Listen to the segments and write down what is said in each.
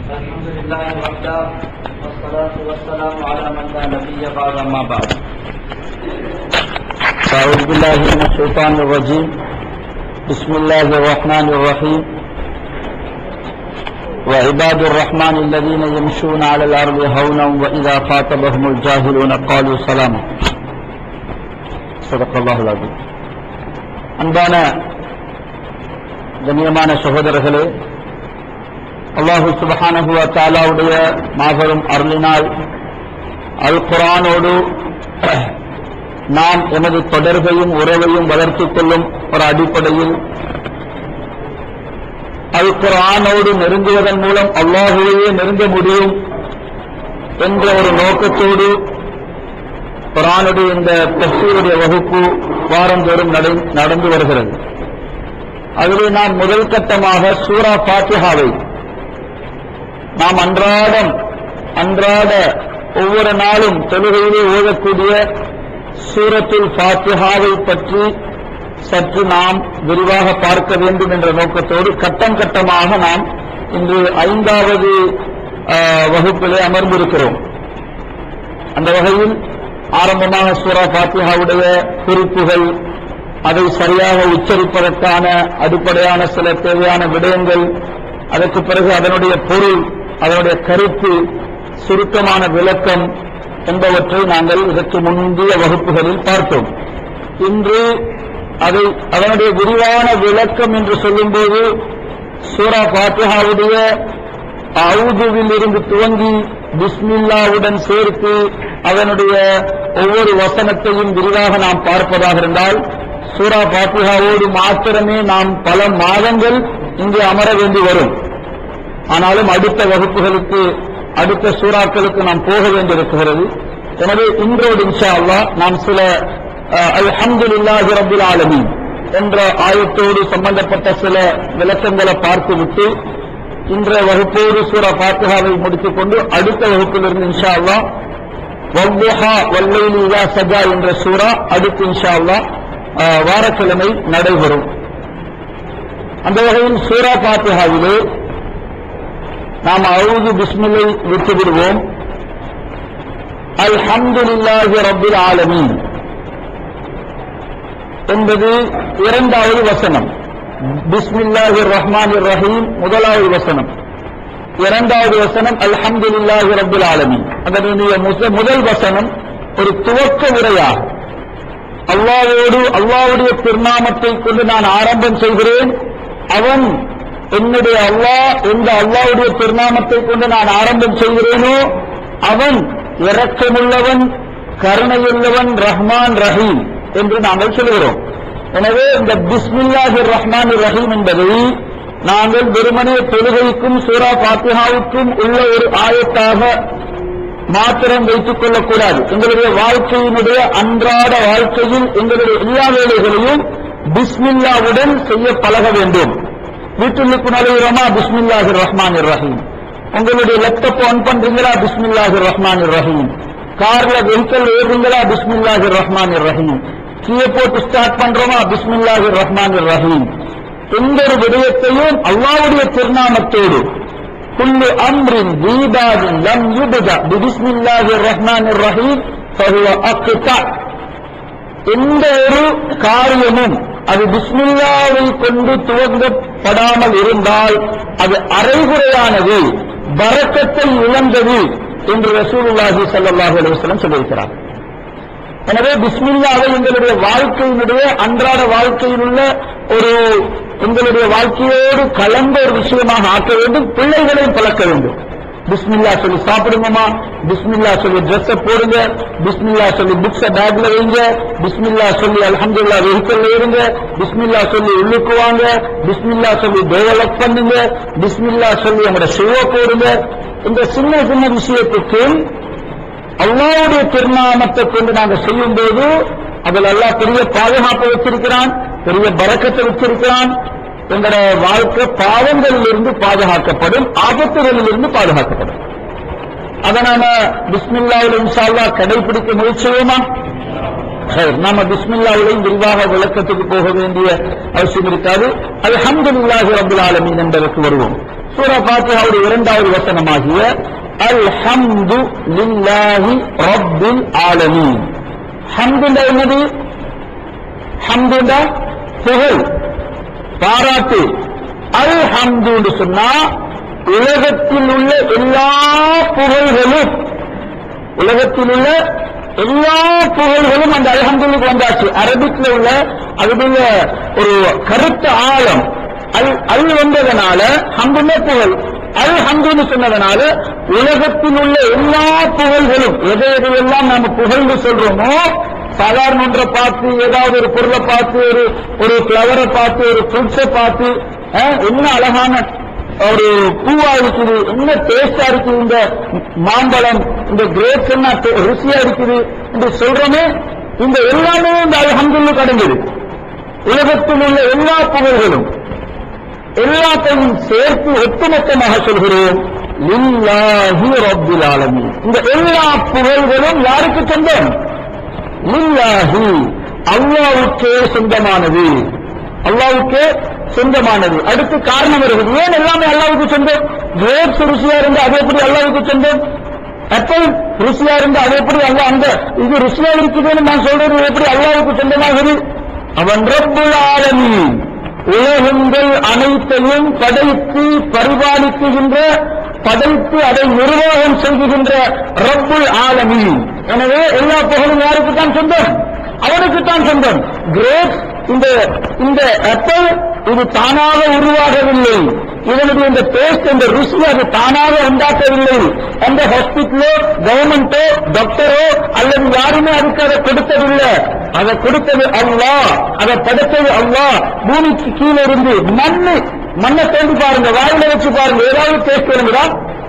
الحمد لله وحده والصلاة والسلام على من لا نبي بعد أما بعد أعوذ بالله من الشيطان الرجيم بسم الله الرحمن الرحيم وعباد الرحمن الذين يمشون على الأرض هونا وإذا خاطبهم الجاهلون قالوا سلاما صدق الله العظيم அன்பான கண்ணியமான சகோதரர்களே அல்லாஹு சுபஹானஹு வ தஆலாவுடைய மாபெரும் அருளினால் அல் குர்ஆனோடு நாம் எமது தொடர்பையும் உறவையும் வளர்த்துக் கொள்ளும் ஒரு அடிப்படையில் அல் குர்ஆனோடு நெருங்குவதன் மூலம் அல்லாஹுவையே நெருங்க முடியும் என்ற ஒரு நோக்கத்தோடு குர்ஆனுடைய இந்த தஃசீருடைய வகுப்பு வாரந்தோறும் நடை- நடந்து வருகிறது அதிலே நாம் முதல் கட்டமாக சூரா ஃபாத்திஹாவை நாம் அன்றாடம் அன்றாட ஒவ்வொரு நாளும் தொழுகையிலே ஓதக்கூடிய சூரத்துல் ஃபாத்திஹாவை பற்றி சற்று நாம் விரிவாக பார்க்க வேண்டும் என்ற நோக்கத்தோடு கட்டம் கட்டமாக நாம் இன்று ஐந்தாவது ஆ, வகுப்பிலே அமர்ந்திருக்கிறோம் அந்த வகையில் ஆரம்பமாக சூரா ஃபாத்திஹாவுடைய குறிப்புகள் அதை சரியாக உச்சரிப்பதற்கான அடிப்படையான சில தேவையான விடயங்கள் அதற்கு பிறகு அதனுடைய பொருள் அதனுடைய கருத்து சுருக்கமான விளக்கம் என்பவற்றை நாங்கள் இதற்கு முந்தைய வகுப்புகளில் பார்த்தோம் இன்று அதை அதனுடைய விரிவான விளக்கம் என்று சொல்லும்போது சூரா ஃபாத்திஹாவுடைய அவுதுவில் இருந்து துவங்கி பிஸ்மில்லாவுடன் சேர்த்து அதனுடைய ஒவ்வொரு வசனத்தையும் விரிவாக நாம் பார்ப்பதாக இருந்தால் சூரா பாத்திகாவோடு மாத்திரமே நாம் பல மாதங்கள் இங்கு அமர வேண்டி வரும் ஆனாலும் அடுத்த வகுப்புகளுக்கு அடுத்த சூறாக்களுக்கு நாம் போக வேண்டியிருக்கிறது எனவே இன்றோடு இன்ஷா அல்லாஹ் நாம் சில அல்ஹம்துலில்லாஹி ரப்பில் ஆலமீன் என்ற ஆயத்தோடு சம்பந்தப்பட்ட சில விளக்கங்களை பார்த்துவிட்டு இன்றைய வகுப்போடு சூரா பாத்திகாவை முடித்துக் கொண்டு அடுத்த வகுப்பிலிருந்து இன்ஷா அல்லாஹ் வவ்வுஹா வல்லைலி இதா சஜா என்ற சூரா அடுத்து இன்ஷா அல்லாஹ் அஹ், வாரக்கிழமை நடைபெறும் அந்த வகையில் சூரா பாத்திகாவிலே நாம் அவுது பிஸ்மில்லை விட்டு விடுவோம் அல்ஹம்துலில்லாஹி ரப்பில் ஆலமீன் என்பது இரண்டாவது வசனம் பிஸ்மில்லாஹிர் ரஹ்மானிர் ரஹீம் முதலாவது வசனம் இரண்டாவது வசனம் அல்ஹம்துலில்லாஹி ரப்பில் ஆலமீன் அதனுடைய முத- முதல் வசனம் ஒரு துவக்க உரையாகும் அல்லாவோடு அல்லாவுடைய திருநாமத்தை கொண்டு நான் ஆரம்பம் செய்கிறேன் அவன் என்னுடைய அல்லாஹ் எந்த அல்லாவுடைய திருநாமத்தை கொண்டு நான் ஆரம்பம் செய்கிறேனோ அவன் இரக்கமுள்ளவன் கருணையுள்ளவன் ரஹ்மான் ரஹீம் என்று நாங்கள் சொல்கிறோம் எனவே இந்த பிஸ்மில்லாஹிர் ரஹ்மான் ரஹீம் என்பதை நாங்கள் வெறுமனே தொழுகைக்கும் சூரா பாத்திஹாவுக்கும் உள்ள ஒரு ஆயத்தாக மாத்திரம் வைத்துக் கொள்ளக்கூடாது எங்களுடைய வாழ்க்கையினுடைய அன்றாட வாழ்க்கையில் எங்களுடைய எல்லா வேலைகளையும் பிஸ்மில்லாவுடன் செய்ய பழக வேண்டும் வீட்டுக்கு நுழைகிறோமா பிஸ்மில்லாஹிர் ரஹ்மான் ரஹீம் உங்களுடைய லேப்டாப் ஆன் பண்றீங்களா பிஸ்மில்லாஹிர் ரஹ்மான் ரஹீம் கார்ல வெஹிக்கல் ஏறுறீங்களா பிஸ்மில்லாஹிர் ரஹ்மான் ரஹீம் கீழே போட்டு ஸ்டார்ட் பண்றோமா பிஸ்மில்லாஹிர் ரஹ்மான் ரஹீம் எந்த ஒரு விடயத்தையும் அல்லாவுடைய திருநாமத்தோடு كل امر ذي بال لم يبدا ببسم الله الرحمن الرحيم فهو اقطع எந்த ஒரு காரியமும் அது பிஸ்மில்லாவை கொண்டு துவங்கப்படாமல் இருந்தால் அது அரைகுறையானது பரக்கத்தை இழந்தது என்று ரசூலுல்லாஹி ஸல்லல்லாஹு அலைஹி வஸல்லம் சொல்லியிருக்கிறார் எனவே பிஸ்மில்லாவை எங்களுடைய வாழ்க்கையினுடைய அன்றாட வாழ்க்கையில் உள்ள ஒரு எங்களுடைய வாழ்க்கையோடு கலந்த ஒரு விஷயமாக ஆக்க வேண்டும் பிள்ளைகளையும் பழக்க வேண்டும் பிஸ்மில்லா சொல்லி சாப்பிடுங்கம்மா பிஸ்மில்லா சொல்லி ட்ரெஸ்ஸை போடுங்க பிஸ்மில்லா சொல்லி புக்ஸை பேக்ல வைங்க பிஸ்மில்லா சொல்லி அல்ஹம்துல்லா வெஹிக்கல்ல இருங்க பிஸ்மில்லா சொல்லி உள்ளுக்கு வாங்க பிஸ்மில்லா சொல்லி டெவலப் பண்ணுங்க பிஸ்மில்லா சொல்லி உங்களோட ஷூவை போடுங்க இந்த சின்ன சின்ன விஷயத்துக்கு அல்லாவுடைய திருநாமத்தை கொண்டு நாங்க செய்யும் போது அதில் அல்லாஹ் பெரிய பாதுகாப்பு வச்சிருக்கிறான் பெரிய பறக்கத்தை வச்சிருக்கிறான் எங்களோட வாழ்க்கை பாவங்களிலிருந்து பாதுகாக்கப்படும் ஆபத்துகளிலிருந்து பாதுகாக்கப்படும் அதை நாம பிஸ்மில்லாவில் இன்ஷால்லா கடைபிடிக்க முயற்சி செய்வோமா சரி, நாம பிஸ்மில்லாவிலையும் விரிவாக விளக்கத்துக்கு போக வேண்டிய அவசியம் இருக்காது அல்ஹம்துலில்லாஹி ரப்பில் ஆலமீன் என்பதற்கு வருவோம் சூரா ஃபாத்திஹாவுடைய இரண்டாவது வசனமாகிய அல்ஹம்து லில்லாஹி ரப்பில் ஆலமீன் ஹம்துண்டா என்னது ஹம்துண்டா புகழ் பாராட்டு அல் ஹம்துன்னு சொன்னா உலகத்தில் உள்ள எல்லா புகழ்களும் உலகத்தில் உள்ள எல்லா புகழ்களும் அந்த அல்ஹம்துலுக்கு வந்தாச்சு அரபிக்ல உள்ள அதுல ஒரு கருத்த ஆழம் அல் அல் வந்ததனால ஹம்துமே புகழ் அல் ஹம்துன்னு சொன்னதனால உலகத்தில் உள்ள எல்லா புகழ்களும் எதை எதையெல்லாம் நாம புகழ்ந்து சொல்றோமோ சாதாரண ஒன்றை பார்த்து ஏதாவது ஒரு பொருளை பார்த்து ஒரு ஒரு ஃபிளவரை பார்த்து ஒரு ஃப்ரூட்ஸை பார்த்து அஹ், என்ன அழகான ஒரு பூவா இருக்குது என்ன டேஸ்டா இருக்குது இந்த மாம்பழம் இந்த கிரேப்ஸ் என்ன டே- ருசியா இருக்குது என்று சொல்றோமே இந்த எல்லாமே இந்த அல்ஹம்துல்லு கடந்தது உலகத்தில் உள்ள எல்லா புகழ்களும் எல்லாத்தையும் சேர்த்து ஒட்டுமொத்தமாக சொல்கிறோம் லில்லாஹி ரப்பில் ஆலமீன் இந்த எல்லா புகழ்களும் யாருக்கு சொந்தம் லில்லாஹி அல்லாவுக்கே சொந்தமானது அல்லாவுக்கே சொந்தமானது அடுத்து காரணம் வருகிறது ஏன் எல்லாமே அல்லாவுக்கு சொந்தம் கிரேப்ஸ் ருசியா இருந்து அது எப்படி அல்லாவுக்கு சொந்தம் ஆப்பிள் ருசியா இருந்து அது எப்படி அல்ல அந்த இது ருசியா இருக்குதுன்னு நான் சொல்றது எப்படி அல்லாவுக்கு சொந்தமாகுது அவன் ரப்புல் ஆலமீன் உலகங்கள் அனைத்தையும் படைத்து பரிபாலிக்குகின்ற படைத்து அதை நிர்வாகம் செய்கின்ற ரப்புல் ஆலமீன் எனவே எல்லா புகழும் யாருக்கு தான் சொந்தம் அவனுக்கு தான் சொந்தம் கிரேப்ஸ் இந்த இந்த ஆப்பிள் இது தானாக உருவாகவில்லை இதனுடைய இந்த டேஸ்ட் இந்த ருசி அது தானாக உண்டாக்கவில்லை அந்த ஹாஸ்பிட்டலோ கவர்மெண்டோ டாக்டரோ அல்லது யாருமே அதுக்கு அதை கொடுத்ததில்லை அதை கொடுத்தது அல்லாஹ் அதை படைத்தது அல்லாஹ் பூமிக்கு கீழே இருந்து மண்ணு மண்ணை தோண்டி பாருங்க வாயில வச்சு பாருங்க ஏதாவது டேஸ்ட் வருங்குதா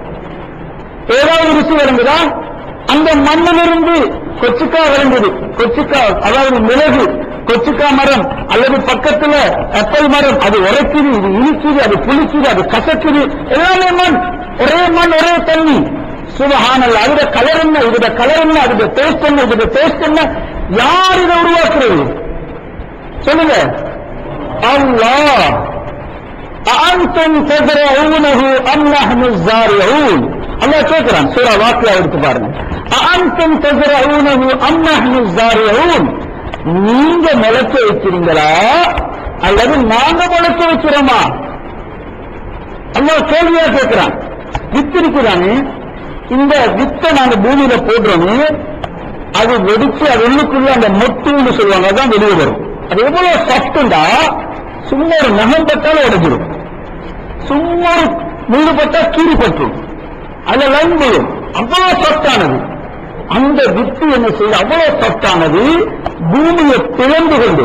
ஏதாவது ருசி வருங்குதா அந்த மண்ணிலிருந்து கொச்சிக்கா விளங்குது கொச்சிக்கா அதாவது மிளகு கொச்சிக்கா மரம் அல்லது பக்கத்துல அப்பல் மரம் அது உரைக்குது இது இனிக்குது அது புளிக்குது அது கசக்குது எல்லாமே மண் ஒரே மண் ஒரே தண்ணி சுபஹானல் அதோட கலர் என்ன இதோட கலர் என்ன அதோட டேஸ்ட் என்ன இதோட டேஸ்ட் என்ன யார் இதை உருவாக்குறது சொல்லுங்க அல்லாஹ் أأنتم تزرعونه أم نحن الزارعون அல்லாஹ் கேட்கிறான் சூரா வாக்கியா எடுத்து பாருங்க أأنتم تزرعونه أم نحن الزارعون நீங்க முளைக்க வைக்கிறீங்களா அல்லது நாங்க முளைக்க வைக்கிறோமா அல்லாஹ் கேள்வியா கேட்கிறான் வித்து இருக்குதானே இந்த வித்தை நாங்க பூமியில போடுறோமே அது வெடிச்சு அது உள்ளுக்குள்ள அந்த மொட்டுன்னு சொல்லுவாங்க அதான் வெளியே வரும் அது எவ்வளவு சாஃப்ட்ண்டா சும்மா ஒரு நகம் பட்டாலும் உடைஞ்சிடும் சும்மா ஒரு முள்ளு பட்டா கீறி பற்றும் அதுல லைன் விழும் அவ்வளவு சாஃப்டானது அந்த வித்து என்ன செய்ய அவ்வளவு சாஃப்டானது பூமியை பிளந்து கொண்டு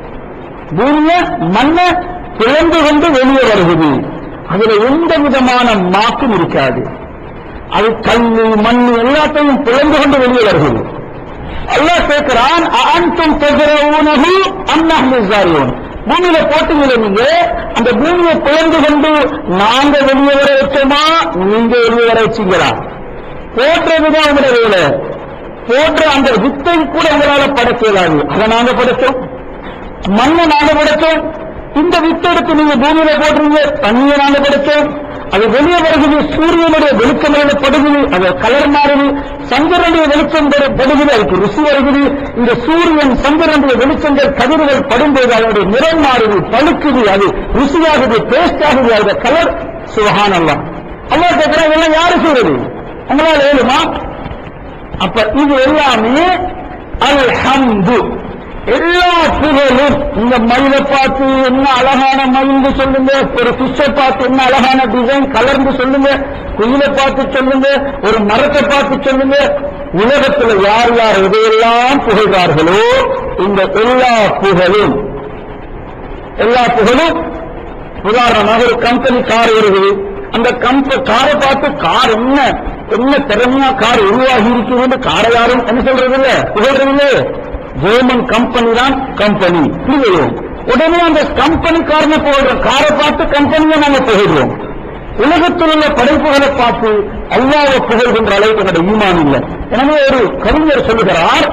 பூமியை மண்ணை பிளந்து கொண்டு வெளியே வருகிறது அதுல எந்த விதமான மாற்றும் இருக்காது அது கல்லு மண் எல்லாத்தையும் பிளந்து கொண்டு வெளியே வருகிறது அல்லாஹ் கேட்கிறான் அன்தும் தஜரவுனஹு அம் நஹ்னு ஸாரியூன் பூமியில போட்டீங்களே நீங்க அந்த பூமியை பிளந்து கொண்டு நாங்க வெளியே வர வச்சோமா நீங்க வெளியே வர வச்சீங்களா போட்டுறதுதான் உங்களுடைய வேலை போன்ற அந்த வித்தை கூட உங்களால படைக்க இயலாது அதை நாங்க படைச்சோம் மண்ணை நாங்க படைச்சோம் இந்த வித்தை எடுத்து நீங்க பூமியில போடுறீங்க தண்ணியை நாங்க படைச்சோம் அது வெளியே வருகிறது சூரியனுடைய வெளிச்சம் மேல படுகுது அது கலர் மாறுது சந்திரனுடைய வெளிச்சம் பெற- படுகுது அதுக்கு ருசி வருகிறது இந்த சூரியன் சந்திரனுடைய வெளிச்சங்கள் கதிர்கள் படும்போது அதனுடைய நிறம் மாறுது பழுக்குது அது ருசியாகுது டேஸ்ட் ஆகுது அதோட கலர் சுகான் அல்லா அல்லா கேட்கிறா இதெல்லாம் யாரு செய்வது உங்களால ஏழுமா அப்ப இது எல்லாமே அல்ஹம்து எல்லா புகழும் இந்த மயிலை பார்த்து என்ன அழகான மயில்னு சொல்லுங்க ஒரு ஃபிஷ்ஷை பார்த்து என்ன அழகான டிசைன் கலர்னு சொல்லுங்க குயிலை பார்த்து சொல்லுங்க ஒரு மரத்தை பார்த்து சொல்லுங்க உலகத்துல யார் யார் எதையெல்லாம் புகழ்றார்களோ இந்த எல்லா புகழும் எல்லா புகழும் உதாரணமாக ஒரு கம்பெனி கார் வருகிறது அந்த கம்ப காரை பார்த்து கார் என்ன என்ன திறமையா கார் உருவாகி இருக்குதுன்னு காரை யாரும் என்ன சொல்றது இல்ல புகழ்றது இல்ல ஜெர்மன் கம்பெனி தான் கம்பெனி புரியுவோம் உடனே அந்த கம்பெனி காரனை புகழ்றோம் காரை பார்த்து கம்பெனியை நாங்க புகழ்றோம் உலகத்தில் உள்ள படைப்புகளை பார்த்து அல்லாவை புகழ்கின்ற அளவுக்கு என்னோட ஈமான் இல்லை எனவே ஒரு கவிஞர் சொல்லுகிறார்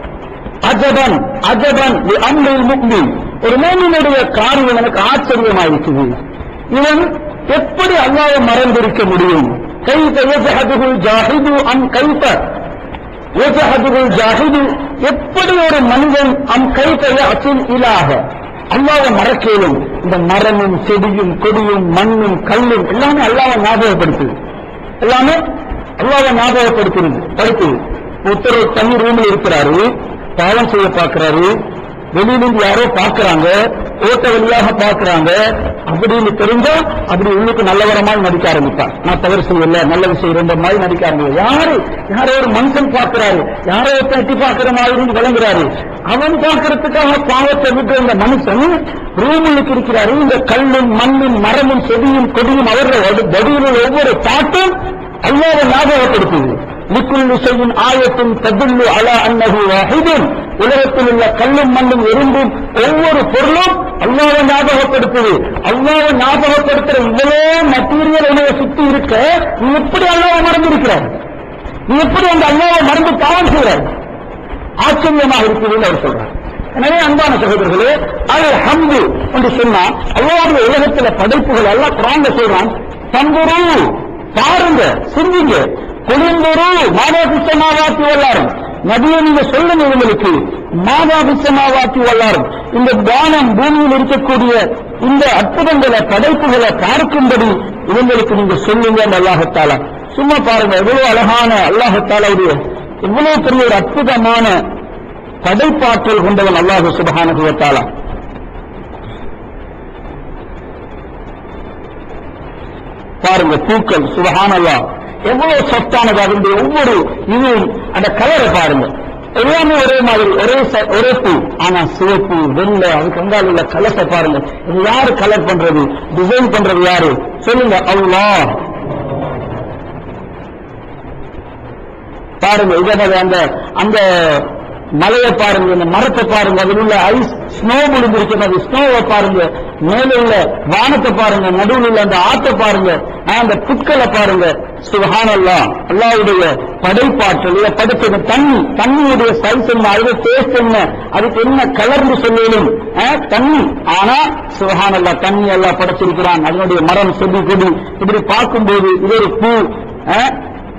அஜபன் அஜபன் லி அம்ரில் முக்மின் ஒரு மூமினுடைய காரியம் எனக்கு ஆச்சரியமாயிருக்குது இவன் எப்படி அல்லாஹ்வை மறந்திருக்க முடியும் கைஃப யஜஹதுல் ஜாஹிது அன் கைஃப யஜஹதுல் ஜாஹிது எப்படி ஒரு மனிதன் அம் கைஃப யஅசில் இலாஹ அல்லாஹ்வை மறக்கலும் இந்த மரமும் செடியும் கொடியும் மண்ணும் கல்லும் எல்லாமே அல்லாஹ்வை ஞாபகப்படுத்துது எல்லாமே அல்லாஹ்வை ஞாபகப்படுத்துறது படுத்துது ஒருத்தர் தனி ரூம்ல இருக்கிறாரு பாவம் செய்ய பார்க்கிறாரு வெளியிலிருந்து யாரோ பார்க்கறாங்க ஓட்ட வழியாக பார்க்கறாங்க அப்படின்னு தெரிஞ்சா அப்படி உள்ளுக்கு நல்லவரமாய் நடிக்க ஆரம்பிப்பார் நான் தவறு செய்யல நல்லது செய்யற மாதிரி நடிக்க ஆரம்பிக்கும் யாரு யாரோ ஒரு மனுஷன் பார்க்கிறாரு யாரோ ஒருத்தன் எட்டி பார்க்கிற மாதிரி விளங்குறாரு அவன் பார்க்கறதுக்காக பாவத்தை விட்டு இந்த மனுஷன் ரூமுக்கு இருக்கிறாரு இந்த கல்லும் மண்ணும் மரமும் செடியும் கொடியும் அவர்கள் வடிவில் ஒவ்வொரு பாட்டும் அல்லாத ஞாபகப்படுத்துது லிக்குல் செய்யும் ஆயத்தும் ததுல்லு அலா அன்னஹு வாஹிதுன் உலகத்தில் உள்ள கல்லும் மண்ணும் எறும்பும் ஒவ்வொரு பொருளும் அல்லாவை ஞாபகப்படுத்துது அல்லாவை ஞாபகப்படுத்துற இவ்வளோ மெட்டீரியல் என்னைய சுத்தி இருக்க நீ எப்படி அல்லாவை மறந்து இருக்கிறார் நீ எப்படி அந்த அல்லாவை மறந்து பாவம் செய்கிறார் ஆச்சரியமாக இருக்குதுன்னு அவர் சொல்றார் எனவே அன்பான சகோதரர்களே அது ஹம்து என்று சொன்னா அல்லாவுடைய உலகத்துல படைப்புகள் எல்லாம் குரான்ல சொல்றான் தங்குரு பாருங்க சிந்திங்க குளிர்ந்துரு மாதாபிசமாவாத்தி வல்லாரும் நபியை நீங்க சொல்லுங்க இவங்களுக்கு மாதாபிசமாவாத்தி வல்லாரும் இந்த வானம் பூமியில் இருக்கக்கூடிய இந்த அற்புதங்களை படைப்புகளை பார்க்கும்படி இவங்களுக்கு நீங்க சொல்லுங்க அல்லாஹத்தாலா சும்மா பாருங்க எவ்வளவு அழகான அல்லாஹத்தாலாவுடைய எவ்வளவு பெரிய ஒரு அற்புதமான படைப்பாற்றல் கொண்டவன் அல்லாஹு சுபஹானஹு வ தஆலா பாருங்க பூக்கள் சுபஹானல்லா எவ்வளவு சொத்தானது அதனுடைய ஒவ்வொரு இதுவும் அந்த கலரை பாருங்க எல்லாமே ஒரே மாதிரி ஒரே ச- ஒரே பூ ஆனா சிவப்பு வெள்ளை அதுக்கு அங்கால உள்ள கலர்ஸை பாருங்க இது யாரு கலர் பண்றது டிசைன் பண்றது யாரு சொல்லுங்க அல்லாஹ் பாருங்க இதே மாதிரி அந்த அந்த மலையை பாருங்க இந்த மரத்தை பாருங்க அதில் உள்ள ஐஸ் ஸ்னோ விழுந்திருக்கிறது அது ஸ்னோவை பாருங்க மேலே உள்ள வானத்தை பாருங்க நடுவில் உள்ள அந்த ஆத்தை பாருங்க ஆஹ், அந்த புட்களை பாருங்க சுபஹானல்லா அல்லாவுடைய படைப்பாற்றல் இதை படைச்சது தண்ணி தண்ணியுடைய சைஸ் என்ன அதுல டேஸ்ட் என்ன அதுக்கு என்ன கலர்னு சொல்லலும் ஆஹ், தண்ணி ஆனா சுபஹானல்லா தண்ணி எல்லாம் படைச்சிருக்கிறான் அதனுடைய மரம் செடி கொடி இப்படி பார்க்கும்போது இது ஒரு பூ ஆஹ்,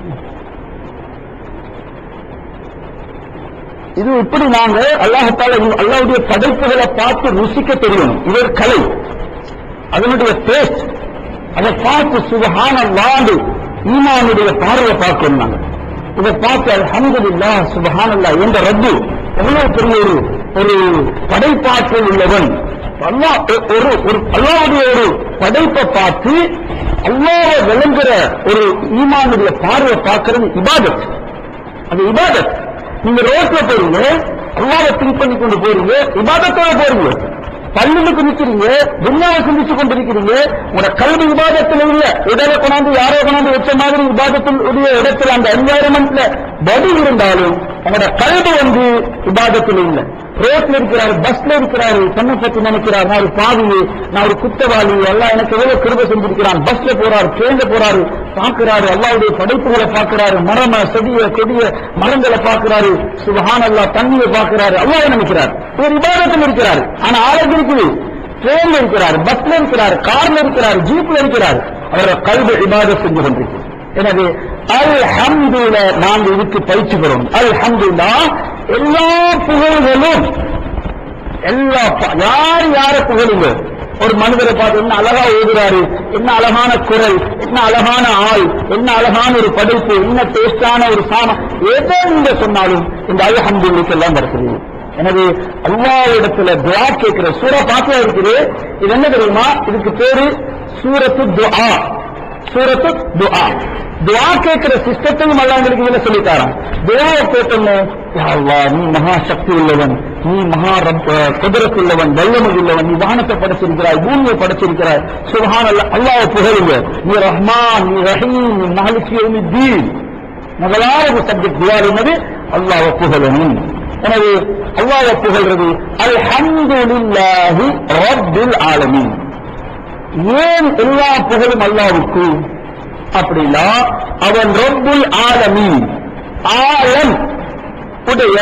இது இப்படி நாங்க அல்லாஹத்தால அல்லாவுடைய படைப்புகளை பார்த்து ருசிக்க தெரியணும் இது ஒரு கலை அதனுடைய டேஸ்ட் அதை பார்த்து சுபஹான வாண்டு ஈமானுடைய பார்வை பார்க்கணும் நாங்க இதை பார்த்து அல்ஹம்துலில்லாஹ் சுபஹானல்லாஹ் என்ற ரப்பு எவ்வளவு பெரிய ஒரு ஒரு படைப்பாற்றல் உள்ளவன் அல்லாஹ் ஒ- ஒரு ஒரு அல்லாவுடைய ஒரு படைப்பை பார்த்து அல்லாஹ்வை விளங்குற ஒரு ஈமானுடைய பார்வை பார்க்கிறது இபாதத் அது இபாதத் நீங்க ரோட்ல போறீங்க அல்லாவை திங்க் பண்ணி கொண்டு போறீங்க இபாதத்தோட போறீங்க பள்ளிக்கு நிக்கிறீங்க துன்யாவை சிந்திச்சு கொண்டிருக்கிறீங்க உங்களோட கல்வி விவாதத்தில் இல்ல உடலை கொண்டாந்து யாரோ கொண்டாந்து வச்ச மாதிரி விவாதத்தில் உடைய இடத்துல அந்த என்வாயரன்மெண்ட்ல படி இருந்தாலும் உங்களோட கல்வி வந்து விவாதத்தில் இல்ல ரோட்ல இருக்கிறாரு பஸ்ல இருக்கிறாரு தன்னை பத்தி நினைக்கிறார் நான் ஒரு பாவி நான் ஒரு குத்தவாளி எல்லாம் எனக்கு எவ்வளவு கிருப செஞ்சிருக்கிறான் பஸ்ல போறாரு ட்ரெயின்ல போறாரு பார்க்கிறாரு அல்லாவுடைய படைப்புகளை பார்க்கிறாரு மரம செடிய கொடிய மரங்களை பார்க்கிறாரு சுபஹான் அல்லா தண்ணியை பார்க்கிறாரு அல்லாஹ் நினைக்கிறார் இவர் இபாதத்தில் இருக்கிறார் ஆனா ஆரோக்கியம் இருக்குது ட்ரெயின்ல இருக்கிறார் பஸ்ல இருக்கிறார் கார்ல இருக்கிறார் ஜீப்ல இருக்கிறார் அவரோட கல்வி இபாதத் செஞ்சு கொண்டிருக்கிறார் எனவே அல் ஹம்துல நாங்கள் இதுக்கு பயிற்சி பெறும் அல் ஹம்துல்லா எல்லா புகழ்களும் எல்லா ப- யார் யார புகழுங்க ஒரு மனிதரை பார்த்து என்ன அழகா ஓதுறாரு என்ன அழகான குரல் என்ன அழகான ஆள் என்ன அழகான ஒரு படைப்பு என்ன டேஸ்டான ஒரு சாம எதை நீங்க சொன்னாலும் இந்த அல்ஹம்துல்லுக்கு எல்லாம் வருகிறது எனவே அல்லாஹ்விடத்துல துஆ கேட்கிற சூரா பாத்தியா இருக்குது இது என்ன தெரியுமா இதுக்கு பேரு சூரத்து துஆ சூரத்து துஆ துஆ கேட்கிற சிஸ்டத்தையும் அல்லாஹ் எங்களுக்கு இதுல சொல்லி தரான் துஆவை கேட்டோன்னு யா அல்லாஹ் நீ மகா சக்தி உள்ளவன் நீ மகா ரப் குதிரத்து உள்ளவன் வல்லமை உள்ளவன் நீ வானத்தை படைச்சிருக்கிறாய் பூமியை படைச்சிருக்கிறாய் சுபஹான் அல்லா அல்லாஹ் புகழுங்க நீ ரஹ்மான் நீ ரஹீம் நீ மாலிக் யௌமித்தீன் முதலாவது சப்ஜெக்ட் துஆ என்னது அல்லாஹ்வை புகழணும் எனவே அல்லாஹ்வை புகழ்றது அல்ஹம்துலில்லாஹி ரப்பில் ஆலமீன் ஏன் எல்லா புகழும் அல்லாவுக்கு அப்படின்னா அவன் ரப்புல் ஆலமீன் ஆலம் உடைய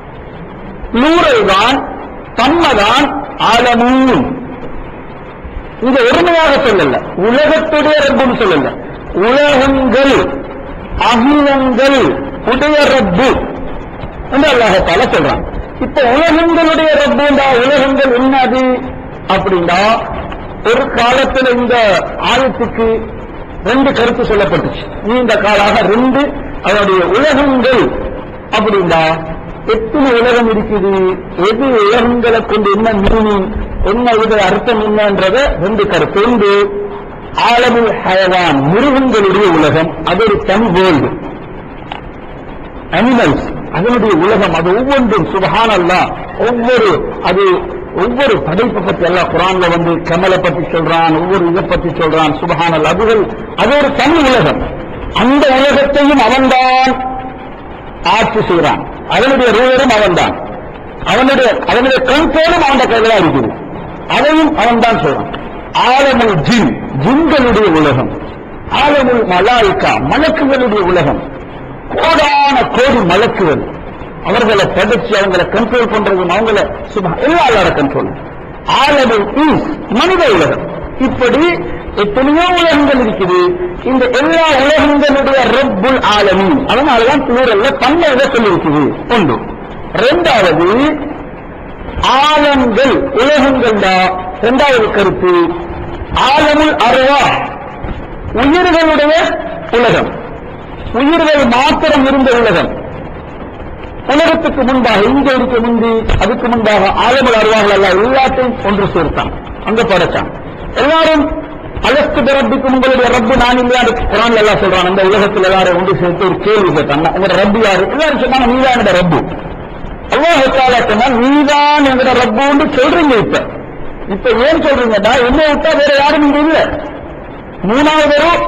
நூரை தான் தன்மைதான் ஆலமூன் இங்க ஒருமையாக சொல்லல உலகத்துடைய ரப்புன்னு சொல்லல உலகங்கள் அகிலங்கள் உடைய ரப்பு என்று அல்லாஹால சொல்றான் இப்ப உலகங்களுடைய ரப்புண்டா உலகங்கள் என்னது அப்படின்னா ஒரு காலத்துல இந்த ஆயத்துக்கு ரெண்டு கருத்து சொல்லப்பட்டுச்சு நீண்ட காலாக ரெண்டு அதனுடைய உலகங்கள் அப்படின்னா எத்தனை உலகம் இருக்குது எது உலகங்களை கொண்டு என்ன மீனிங் என்ன இது அர்த்தம் என்னன்றத ரெண்டு கருத்து ஒன்று ஆலமுல் ஹயவான் மிருகங்களுடைய உலகம் அது ஒரு தனி வேர்ல்டு அனிமல்ஸ் அதனுடைய உலகம் அது ஒவ்வொன்றும் சுபஹான் அல்லா ஒவ்வொரு அது ஒவ்வொரு படைப்பை பத்தி எல்லாம் குரான்ல வந்து கமலை பத்தி சொல்றான் ஒவ்வொரு இதை பத்தி சொல்றான் சுபஹான் அல்லா அதுகள் அது ஒரு தனி உலகம் அந்த உலகத்தையும் அவன்தான் ஆட்சி செய்கிறான் அதனுடைய ரூலரும் அவன்தான் அவனுடைய அவனுடைய கண்ட்ரோலும் அவன் கையில தான் இருக்குது அதையும் அவன்தான் சொல்றான் ஆலமுல் ஜின் ஜின்களுடைய உலகம் ஆலமுல் மலாய்க்கா மலக்குகளுடைய உலகம் கோடான கோடி மலக்குகள் அவர்களை படைச்சு அவங்களை கண்ட்ரோல் பண்றதும் அவங்கள சும்மா எல்லாரோட கண்ட்ரோல் ஆலமுல் ஈஸ் மனித உலகம் இப்படி எத்தனையோ உலகங்கள் இருக்குது இந்த எல்லா உலகங்களுடைய ரப்புல் ஆலமீன் அதனாலதான் பிளூரல்ல தன்மையில சொல்லியிருக்குது ஒன்று ரெண்டாவது ஆலங்கள் உலகங்கள் தான் இரண்டாவது கருத்து ஆலமுல் அருவா உயிர்களுடைய உலகம் உயிர்கள் மாத்திரம் இருந்த உலகம் உலகத்துக்கு முன்பாக இங்க இருக்க முந்தி அதுக்கு முன்பாக ஆலமுல் அருவாகள் எல்லாம் எல்லாத்தையும் ஒன்று சேர்த்தான் அங்க படைச்சான் எல்லாரும் அலஸ்து ரப்பிக்கும் உங்களுடைய ரப்பு நான் இல்லையாரு குரான் எல்லாம் சொல்றான் அந்த உலகத்தில் எல்லாரும் ஒன்று சேர்த்து ஒரு கேள்வி கேட்டாங்க உங்க ரப்பு யாரு எல்லாரும் சொன்னாங்க நீதான் என்னோட ரப்பு அல்லாஹ் தாலா சொன்னா நீதான் எங்கட ரப்புன்னு சொல்றீங்க இப்ப இப்ப ஏன் சொல்றீங்கடா என்ன விட்டா வேற யாரும் இங்க இல்ல மூணாவது பேரும்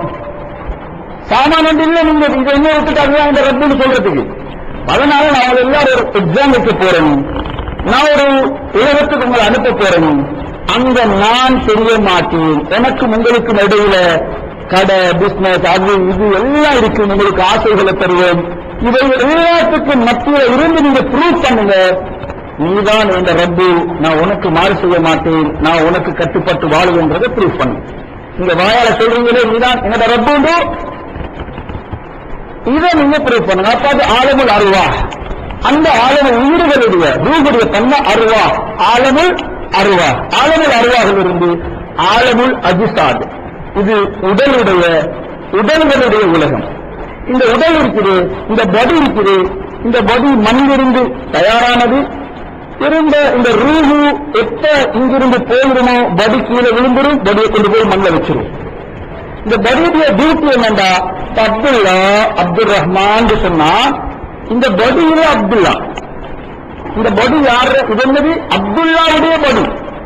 சாமான் இல்ல நீங்க இதை என்ன விட்டுட்டாங்க அந்த ரப்புன்னு சொல்றதுக்கு அதனால நான் எல்லாரும் ஒரு எக்ஸாம் வைக்க போறேன் நான் ஒரு உலகத்துக்கு உங்களை அனுப்ப போறேன் அங்க நான் தெரிய மாட்டேன் எனக்கும் உங்களுக்கும் இடையில கடை பிசினஸ் அது இது எல்லாம் இருக்கு உங்களுக்கு ஆசைகளை தருவேன் இவை எல்லாத்துக்கும் மத்தியில இருந்து நீங்க ப்ரூவ் பண்ணுங்க நீதான் என்ற ரப்பு நான் உனக்கு மாறு செய்ய மாட்டேன் நான் உனக்கு கட்டுப்பட்டு வாழுவேன்றதை ப்ரூவ் பண்ணு நீங்க வாயால சொல்றீங்களே நீதான் என்னோட ரப்பு இதை நீங்க ப்ரூவ் பண்ணுங்க அப்ப அது ஆலமுல் அருவா அந்த ஆலமுல் உயிர்களுடைய ரூபுடைய தன்மை அருவா ஆலமுல் அருவா ஆலமுல் அருவாவில் இருந்து ஆலமுல் அஜிசாத் இது உடலுடைய உடல்களுடைய உலகம் இந்த உடல் இருக்குது இந்த படி இருக்குது இந்த படி மண்ணிலிருந்து தயாரானது இருந்த இந்த ரூஹு எப்ப இங்கிருந்து போயிடுமோ படி கீழே விழுந்துரும் படியை கொண்டு போய் மண்ணில் வச்சிரும் இந்த படியுடைய டியூட்டி என்னண்டா இப்ப அப்துல்லா அப்துல் ரஹ்மான் சொன்னா இந்த படியில அப்துல்லா இந்த படி யாரு இது என்னது அப்துல்லாவுடைய படி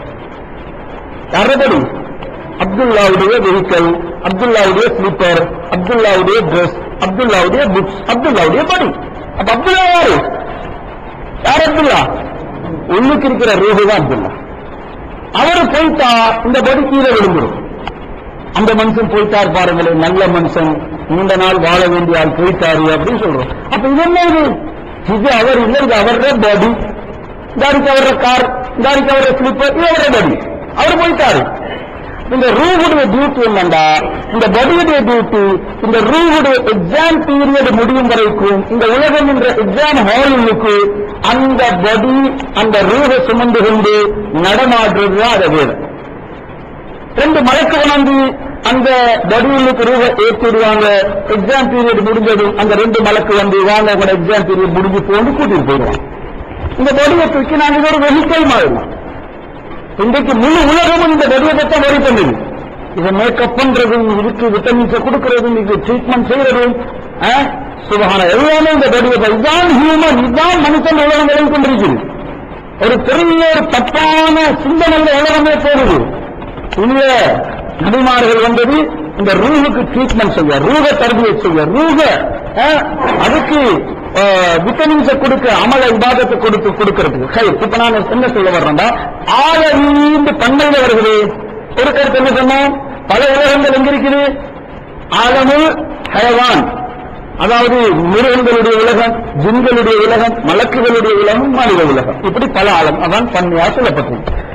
யார படி அப்துல்லாவுடைய வெஹிக்கல் அப்துல்லாவுடைய ஸ்லீப்பர் அப்துல்லாவுடைய ட்ரெஸ் அப்துல்லாவுடைய புக்ஸ் அப்துல்லாவுடைய படி அப்ப அப்துல்லா யாரு யார் அப்துல்லா உள்ளுக்கு இருக்கிற ரூஹு தான் அப்துல்லா அவரு போயிட்டா இந்த படி கீழே விழுந்துரும் அந்த மனுஷன் போயிட்டார் பாருங்களேன் நல்ல மனுஷன் நீண்ட நாள் வாழ வேண்டிய ஆள் போயிட்டாரு அப்படின்னு சொல்றோம் அப்ப இது என்ன இது இது அவர் இல்லை இது அவரோட பாடி தாரிக்கு அவரோட கார் தாரிக்கு அவரோட ஸ்லிப்பர் இது அவரோட பாடி அவர் போயிட்டாரு இந்த ரூவுடைய டியூட்டி என்னண்டா இந்த பாடியுடைய டியூட்டி இந்த ரூவுடைய எக்ஸாம் பீரியட் முடியும் வரைக்கும் இந்த உலகம் என்ற எக்ஸாம் ஹாலுக்கு அந்த பாடி அந்த ரூவை சுமந்து கொண்டு நடமாடுறது தான் அதை வேணும் ரெண்டு மலைக்கு உணர்ந்து அந்த வடிவுக்கு ரூப ஏற்றிடுவாங்க எக்ஸாம் பீரியட் முடிஞ்சதும் அந்த ரெண்டு மலைக்கு வந்து வாங்க உங்களோட எக்ஸாம் பீரியட் முடிஞ்சு போன்னு கூட்டிட்டு போயிடுவாங்க இந்த வடிவை தூக்கி நாங்க இது ஒரு வெஹிக்கல் மாறினோம் இன்றைக்கு முழு உலகமும் இந்த வடிவத்தை தான் வரி பண்ணுது இதை மேக்கப் பண்றது இதுக்கு விட்டமின்ஸை கொடுக்கறது இதுக்கு ட்ரீட்மெண்ட் செய்யறது சுபகான எல்லாமே இந்த வடிவத்தை இதுதான் ஹியூமன் இதுதான் மனுஷன் உலகம் விளங்கி கொண்டிருக்கிறது ஒரு பெரிய ஒரு தப்பான சிந்தனையில உலகமே போகுது இல்ல நபிமார்கள் வந்தது இந்த ரூஹுக்கு ட்ரீட்மெண்ட் செய்ய ரூக தர்பியை செய்ய ரூக அஹ், அதுக்கு விட்டமின்ஸை கொடுக்க அமல விவாதத்தை கொடுத்து கொடுக்கறதுக்கு சரி இப்ப நான் என்ன சொல்ல வர்றேன்டா ஆழ நீண்டு தன்மையில வருகிறது ஒரு கருத்து என்ன சொன்னோம் பல உலகங்கள் எங்க இருக்குது ஆழமுல் ஹயவான் அதாவது மிருகங்களுடைய உலகம் ஜின்களுடைய உலகம் மலக்குகளுடைய உலகம் மனித உலகம் இப்படி பல ஆழம் அதான் பன்மையா சொல்லப்பட்டது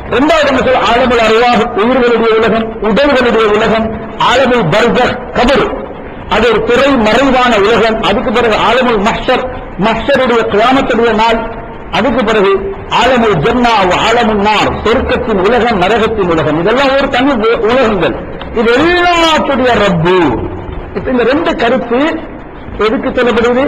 இரண்டாவது என்ன சொல்ல ஆலமுல் அருவாக உயிர்களுடைய உலகம் உடல்களுடைய உலகம் ஆலமுல் பர்சக் கபர் அது ஒரு துறை மறைவான உலகம் அதுக்கு பிறகு ஆலமுல் மஹ்ஷர் மஹ்ஷருடைய கிராமத்துடைய நாள் அதுக்கு பிறகு ஆலமுல் ஜன்னா ஆலமுல் நார் சொர்க்கத்தின் உலகம் நரகத்தின் உலகம் இதெல்லாம் ஒரு தனி உ- உலகங்கள் இது எல்லாத்துடைய ரப்பு இப்ப இந்த ரெண்டு கருத்து எதுக்கு சொல்லப்படுது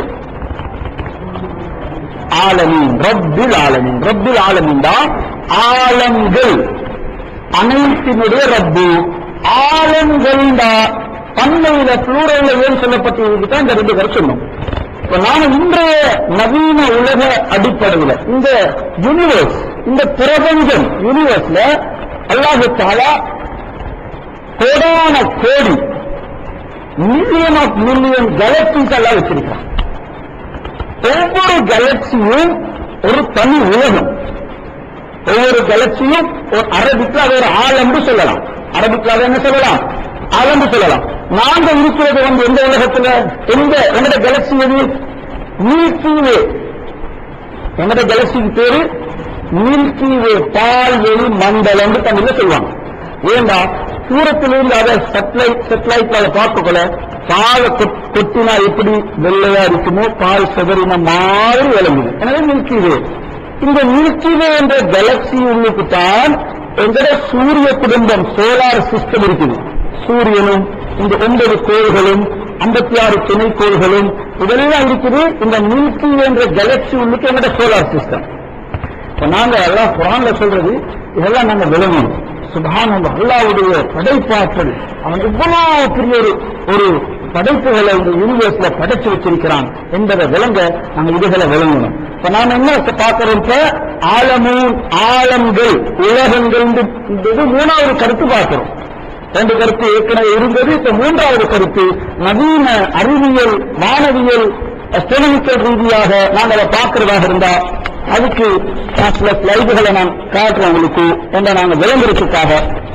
ஆலமீன் ரப்பில் ஆலமீன் ரப்பில் ஆலமீன் தான் ஆலங்கள் அனைத்தினுடைய ரப்பு ஆலங்கள் தான் பன்மையில புளூரல்ல ஏன் சொல்லப்பட்டிருக்கு தான் இந்த ரெண்டு பேர் சொன்னோம் இப்ப நாம இன்றைய நவீன உலக அடிப்படையில் இந்த யூனிவர்ஸ் இந்த பிரபஞ்சம் யூனிவர்ஸ்ல அல்லாஹு தாலா கோடான கோடி மில்லியன் ஆஃப் மில்லியன் கேலக்சிஸ் எல்லாம் வச்சிருக்கான் ஒவ்வொரு கேலக்சியும் ஒரு தனி உலகம் ஒவ்வொரு கேலக்சியும் ஒரு அரபிக்கு அது ஒரு ஆலம்பு சொல்லலாம் அரபிக்கு அதை என்ன சொல்லலாம் ஆலம்பு சொல்லலாம் நாங்க இருக்கிறது வந்து எந்த உலகத்துல எந்த எங்கட கேலக்சி எது மில்கி வே எங்கட கேலக்சிக்கு பேரு மில்கி வே பால்வெளி மண்டலம் தமிழ்ல சொல்லுவாங்க ஏண்டா தூரத்திலிருந்து அதை செட்டலைட் செட்டலைட்ல அதை பார்க்கக்குள்ள பாலை கொட்- கொட்டினா எப்படி வெள்ளையா இருக்குமோ பால் செதறின மாதிரி விளங்குது எனவே மில்கி வே இந்த மில்கி வே என்ற கேலக்சி உள்ளுக்கு தான் எங்கட சூரிய குடும்பம் சோலார் சிஸ்டம் இருக்குது சூரியனும் இந்த ஒன்பது கோள்களும் ஐம்பத்தி ஆறு துணைக்கோள்களும் இதெல்லாம் இருக்குது இந்த மில்கி வே என்ற கேலக்சி உள்ளுக்கு எங்கட சோலார் சிஸ்டம் இப்ப நாங்க எல்லாம் குரான்ல சொல்றது இதெல்லாம் நாங்க விளங்கணும் சுபான் அல்லாவுடைய படைப்பாற்றல் அவன் எவ்வளவு பெரிய ஒரு ஒரு படைப்புகளை இந்த யூனிவர்ஸ்ல படைச்சு வச்சிருக்கிறான் என்பதை விளங்க நாங்க இதுகளை விளங்கணும் இப்ப நாம என்ன பார்க்கிறோம் இப்ப ஆலமூன் ஆலங்கள் உலகங்கள் இந்த இது மூணாவது கருத்து பார்க்கிறோம் ரெண்டு கருத்து ஏற்கனவே இருந்தது இப்ப மூன்றாவது கருத்து நவீன அறிவியல் மாணவியல் அஸ்ட்ரோனமிக்கல் ரீதியாக நாங்கள் அதை பார்க்கிறதாக இருந்தா அதுக்கு நான் சில ஸ்லைடுகளை நான் காட்டுறேன் உங்களுக்கு என்ற நாங்கள் விளம்பரத்துக்காக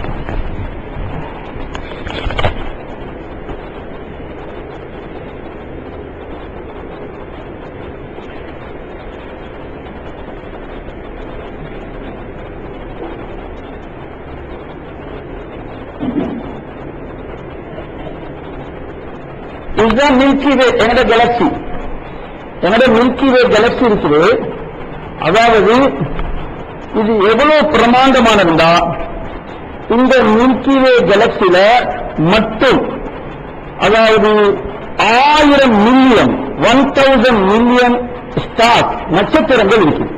இதுதான் மில்கி வே என்னோட கேலக்சி என்னோட மில்கி வே கேலக்சி இருக்குது அதாவது இது எவ்வளவு பிரமாண்டமானதுண்டா இந்த மில்கி வே கேலக்சில மட்டும் அதாவது ஆயிரம் million one thousand million star நட்சத்திரங்கள் இருக்கு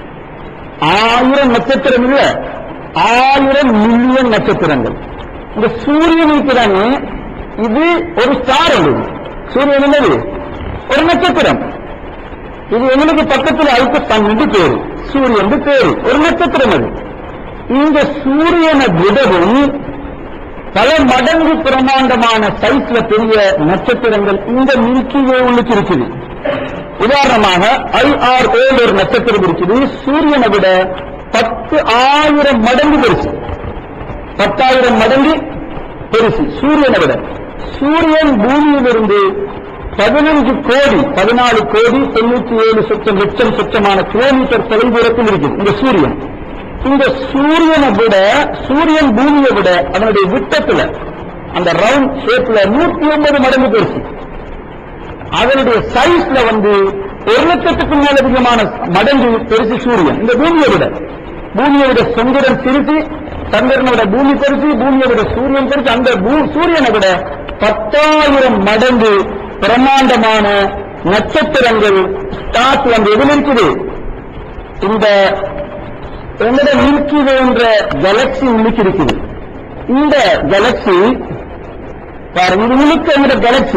ஆயிரம் நட்சத்திரம் இல்ல ஆயிரம் மில்லியன் நட்சத்திரங்கள் இந்த சூரியன் இருக்கிறானே இது ஒரு ஸ்டார் அது சூரியன் என்னது ஒரு நட்சத்திரம் இது எங்களுக்கு பக்கத்தில் அதுக்கு சன்னு பேரு சூரியன் பேரு ஒரு நட்சத்திரம் அது இந்த சூரியனை விடவும் பல மடங்கு பிரமாண்டமான சைஸ்ல பெரிய நட்சத்திரங்கள் இந்த மில்கி வே உள்ளுக்கு இருக்குது உதாரணமாக ஐஆர் ஒரு நட்சத்திரம் இருக்குது சூரியனை விட பத்து ஆயிரம் மடங்கு பெருசு பத்தாயிரம் மடங்கு பெருசு சூரியனை விட சூரியன் பூமியிலிருந்து பதினஞ்சு கோடி பதினாலு கோடி தொண்ணூத்தி ஏழு சொச்சம் லட்சம் சொச்சமான கிலோமீட்டர் தொலைதூரத்தில் இருக்குது இந்த சூரியன் இந்த சூரியனை விட சூரியன் பூமியை விட அதனுடைய விட்டத்துல அந்த ரவுண்ட் ஷேப்ல நூத்தி ஒன்பது மடங்கு பெருசு அதனுடைய சைஸ்ல வந்து ஒரு லட்சத்துக்கு மேல அதிகமான மடங்கு பெருசு சூரியன் இந்த பூமியை விட பூமியை விட சந்திரன் சிறுசு சந்திரனை விட பூமி பெருசு பூமியை விட சூரியன் பெருசு அந்த பூ- சூரியனை விட பத்தாயிரம் மடங்கு பிரம்மாண்டமான நட்சத்திரங்கள் ஸ்டார்ட் வந்து எதில் இருக்குது இந்த எங்கட மில்கி வே என்ற கேலக்சி உள்ளுக்கு இருக்குது இந்த கேலக்சி பாருங்க இது முழுக்க எங்கட கேலக்சி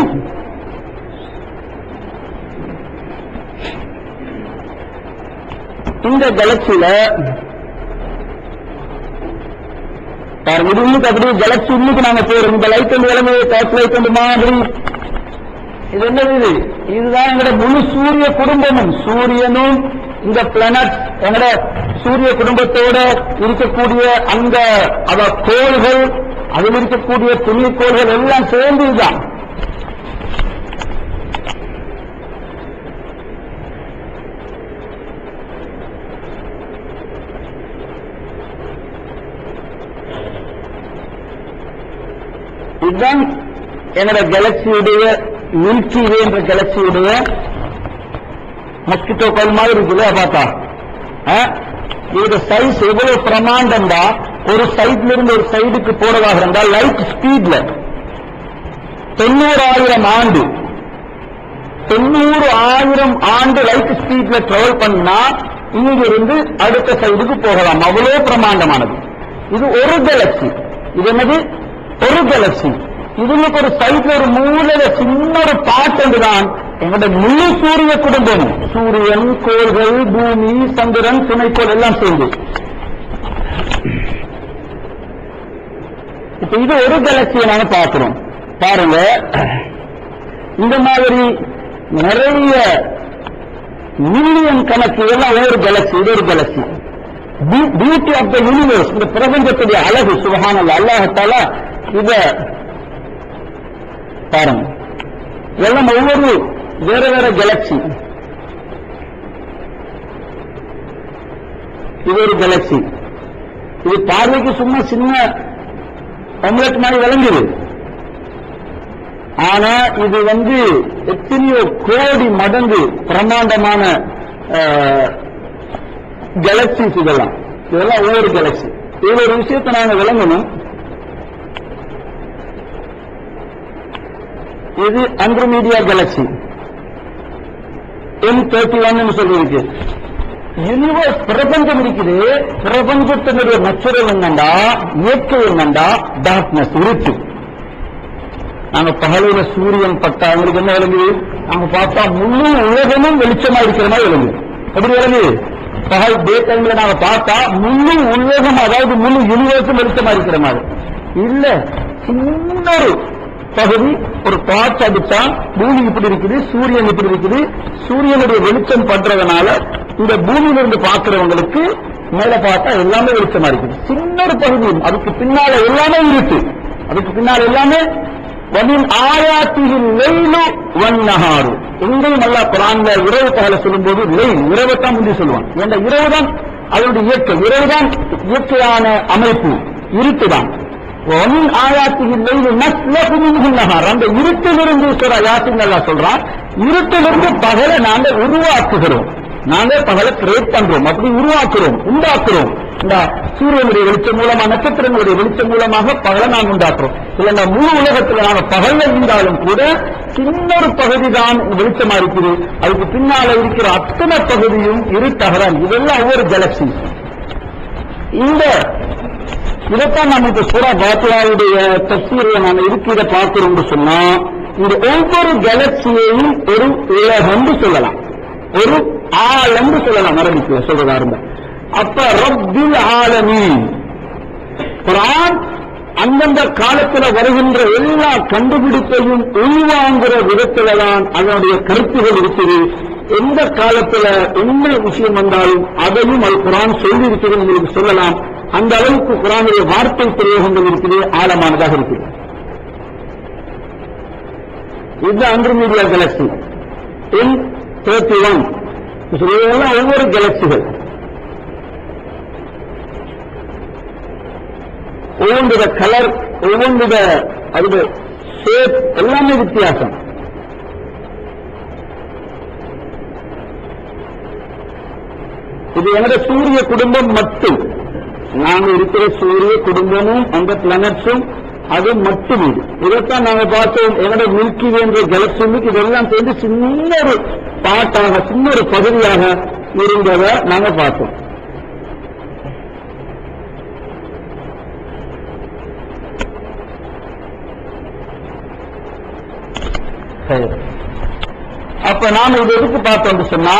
இந்த கேலக்சியில பாருங்க இது உள்ளுக்கு அப்படியே கேலக்சி உள்ளுக்கு நாங்க போறோம் இந்த லைட் வந்து விளங்கு டார்ச் லைட் வந்து மாதிரி இது என்னது இது இதுதான் எங்கட முழு சூரிய குடும்பமும் சூரியனும் இந்த பிளானட் எங்கட சூரிய குடும்பத்தோட இருக்கக்கூடிய அந்த அத கோள்கள் அதில் இருக்கக்கூடிய துணி கோள்கள் எல்லாம் சேர்ந்து இதுதான் இதுதான் என்னோட கேலக்சியுடைய மில்கி வே என்ற கேலக்சியுடைய மஸ்கிட்டோ கோல் மாதிரி இருக்குது அதை பார்த்தா ஆ? இதோட சைஸ் எவ்வளவு பிரமாண்டம்டா ஒரு சைட்ல இருந்து ஒரு சைடுக்கு போறதாக இருந்தால் லைட் ஸ்பீட்ல தொண்ணூறாயிரம் ஆண்டு தொண்ணூறு ஆயிரம் ஆண்டு லைட் ஸ்பீட்ல டிராவல் பண்ணா இங்க இருந்து அடுத்த சைடுக்கு போகலாம் அவ்வளவு பிரமாண்டமானது இது ஒரு கேலக்சி இது என்னது ஒரு கேலக்சி இதுக்கு ஒரு சைட்ல ஒரு மூலையில சின்ன ஒரு பாட்டு தான் எங்களோட முழு சூரிய குடும்பம் சூரியன் கோள்கள் பூமி சந்திரன் துணைக்கோள் எல்லாம் சேர்ந்து இப்ப இது ஒரு கேலக்சியை நாங்க பார்க்கிறோம் பாருங்க இந்த மாதிரி நிறைய மில்லியன் கணக்கு இதெல்லாம் ஒரு கேலக்சி இது ஒரு galaxy beauty of the universe இந்த பிரபஞ்சத்துடைய அழகு சுபஹானல்ல அல்லாஹத்தால இத பாருங்க இதெல்லாம் ஒவ்வொரு வேற வேற கேலக்சி இது ஒரு கேலக்சி இது பார்வைக்கு சும்மா சின்ன ஒம்லெட் மாதிரி விளங்குது ஆனா இது வந்து எத்தனையோ கோடி மடங்கு பிரம்மாண்டமான கேலக்சிஸ் இதெல்லாம் இதெல்லாம் ஒவ்வொரு கேலக்சி இதுல ஒரு விஷயத்தை நாங்க விளங்கணும் இது Andromeda galaxy M thirty one சொல்லிருக்கு யூனிவர்ஸ் பிரபஞ்சம் இருக்குது பிரபஞ்சத்தினுடைய நச்சுரல் என்னண்டா இயற்கை என்னண்டா டார்க்னஸ் இருட்டு நாங்க பகலில சூரியன் பட்டா எங்களுக்கு என்ன விளங்குது நாங்க பார்த்தா முழு உலகமும் வெளிச்சமா இருக்கிற மாதிரி விளங்குது எப்படி விளங்குது பகல் டே டைம்ல நாங்க பார்த்தா முழு உலகம் அதாவது முழு யூனிவர்ஸும் வெளிச்சமா இருக்கிற மாதிரி இல்ல சின்ன ஒரு பகுதி ஒரு டார்ச் அடிச்சா பூமி இப்படி இருக்குது சூரியன் இப்படி இருக்குது சூரியனுடைய வெளிச்சம் பண்றதுனால இந்த பூமியில இருந்து பார்க்கிறவங்களுக்கு மேல பார்த்தா எல்லாமே வெளிச்சமா இருக்குது சின்ன ஒரு பகுதி அதுக்கு பின்னால எல்லாமே இருக்கு அதுக்கு பின்னால எல்லாமே வமின் ஆயாத்தியில் லெய்லு வன்னஹாரு எங்கேயும் அல்லா குரான்ல இரவு பகல சொல்லும்போது லெயில் இரவை தான் முந்தி சொல்லுவான் ஏன்னா இரவு தான் அதனுடைய இயற்கை இரவு தான் இயற்கையான அமைப்பு இருட்டு தான் ஒமின் ஆயாத்தியில் லெய்லு நஸ்லகு மின்ஹு நஹார் அந்த இருட்டிலிருந்து சொல்ற யாத்தின் அல்லா சொல்றான் இருட்டிலிருந்து பகலை நாங்க உருவாக்குகிறோம் நாங்க பகலை கிரியேட் பண்றோம் அப்படி உருவாக்குறோம் உண்டாக்குறோம் இந்த சூரியனுடைய வெளிச்சம் மூலமா நட்சத்திரங்களுடைய வெளிச்சம் மூலமாக பகலை நாம் உண்டாக்குறோம் இல்லைன்னா முழு உலகத்துல நாம பகல்ல இருந்தாலும் கூட சின்ன ஒரு பகுதி தான் வெளிச்சமா இருக்குது அதுக்கு பின்னால இருக்கிற அத்தனை பகுதியும் இருட்டகரான் இதெல்லாம் ஒவ்வொரு கேலக்சி இந்த இதைத்தான் நம்ம இப்ப சூரா பாத்திராவுடைய தப்சீரை நாம இருக்கு இதை பார்க்கிறோம்னு சொன்னா இந்த ஒவ்வொரு கேலக்சியையும் ஒரு உலகம் சொல்லலாம் ஒரு ஆழம்னு சொல்லலாம் அரபிக்கு சொல்றதா இருந்தா அப்ப ரப்பில் ஆலமீன் குரான் அந்தந்த காலத்துல வருகின்ற எல்லா கண்டுபிடிப்பையும் உள்வாங்குற விதத்துல தான் அதனுடைய கருத்துகள் இருக்குது எந்த காலத்துல என்ன விஷயம் வந்தாலும் அதையும் அது குரான் சொல்லி இருக்குது உங்களுக்கு சொல்லலாம் அந்த அளவுக்கு குரானுடைய வார்த்தை பிரயோகங்கள் இருக்குது ஆழமானதாக இருக்குது இது Andromeda galaxy N thirty one இதெல்லாம் ஒவ்வொரு கேலக்சிகள் ஒவ்வொன்றுட கலர் ஒவ்வொன்றுட அது ஷேப் எல்லாமே வித்தியாசம் இது என்னோட சூரிய குடும்பம் மட்டும் நாங்க இருக்கிற சூரிய குடும்பமும் அந்த பிளானட்ஸும் அது மட்டும் இது இதைத்தான் நாங்க பார்த்தோம் என்னோட மில்கி என்ற கேலக்சிக்கு இதெல்லாம் சேர்ந்து சின்ன ஒரு பாட்டாக சின்ன ஒரு பகுதியாக இருந்ததை நாங்க பார்த்தோம் சரி. அப்ப நாம இது எதுக்கு பார்த்தோம் சொன்னா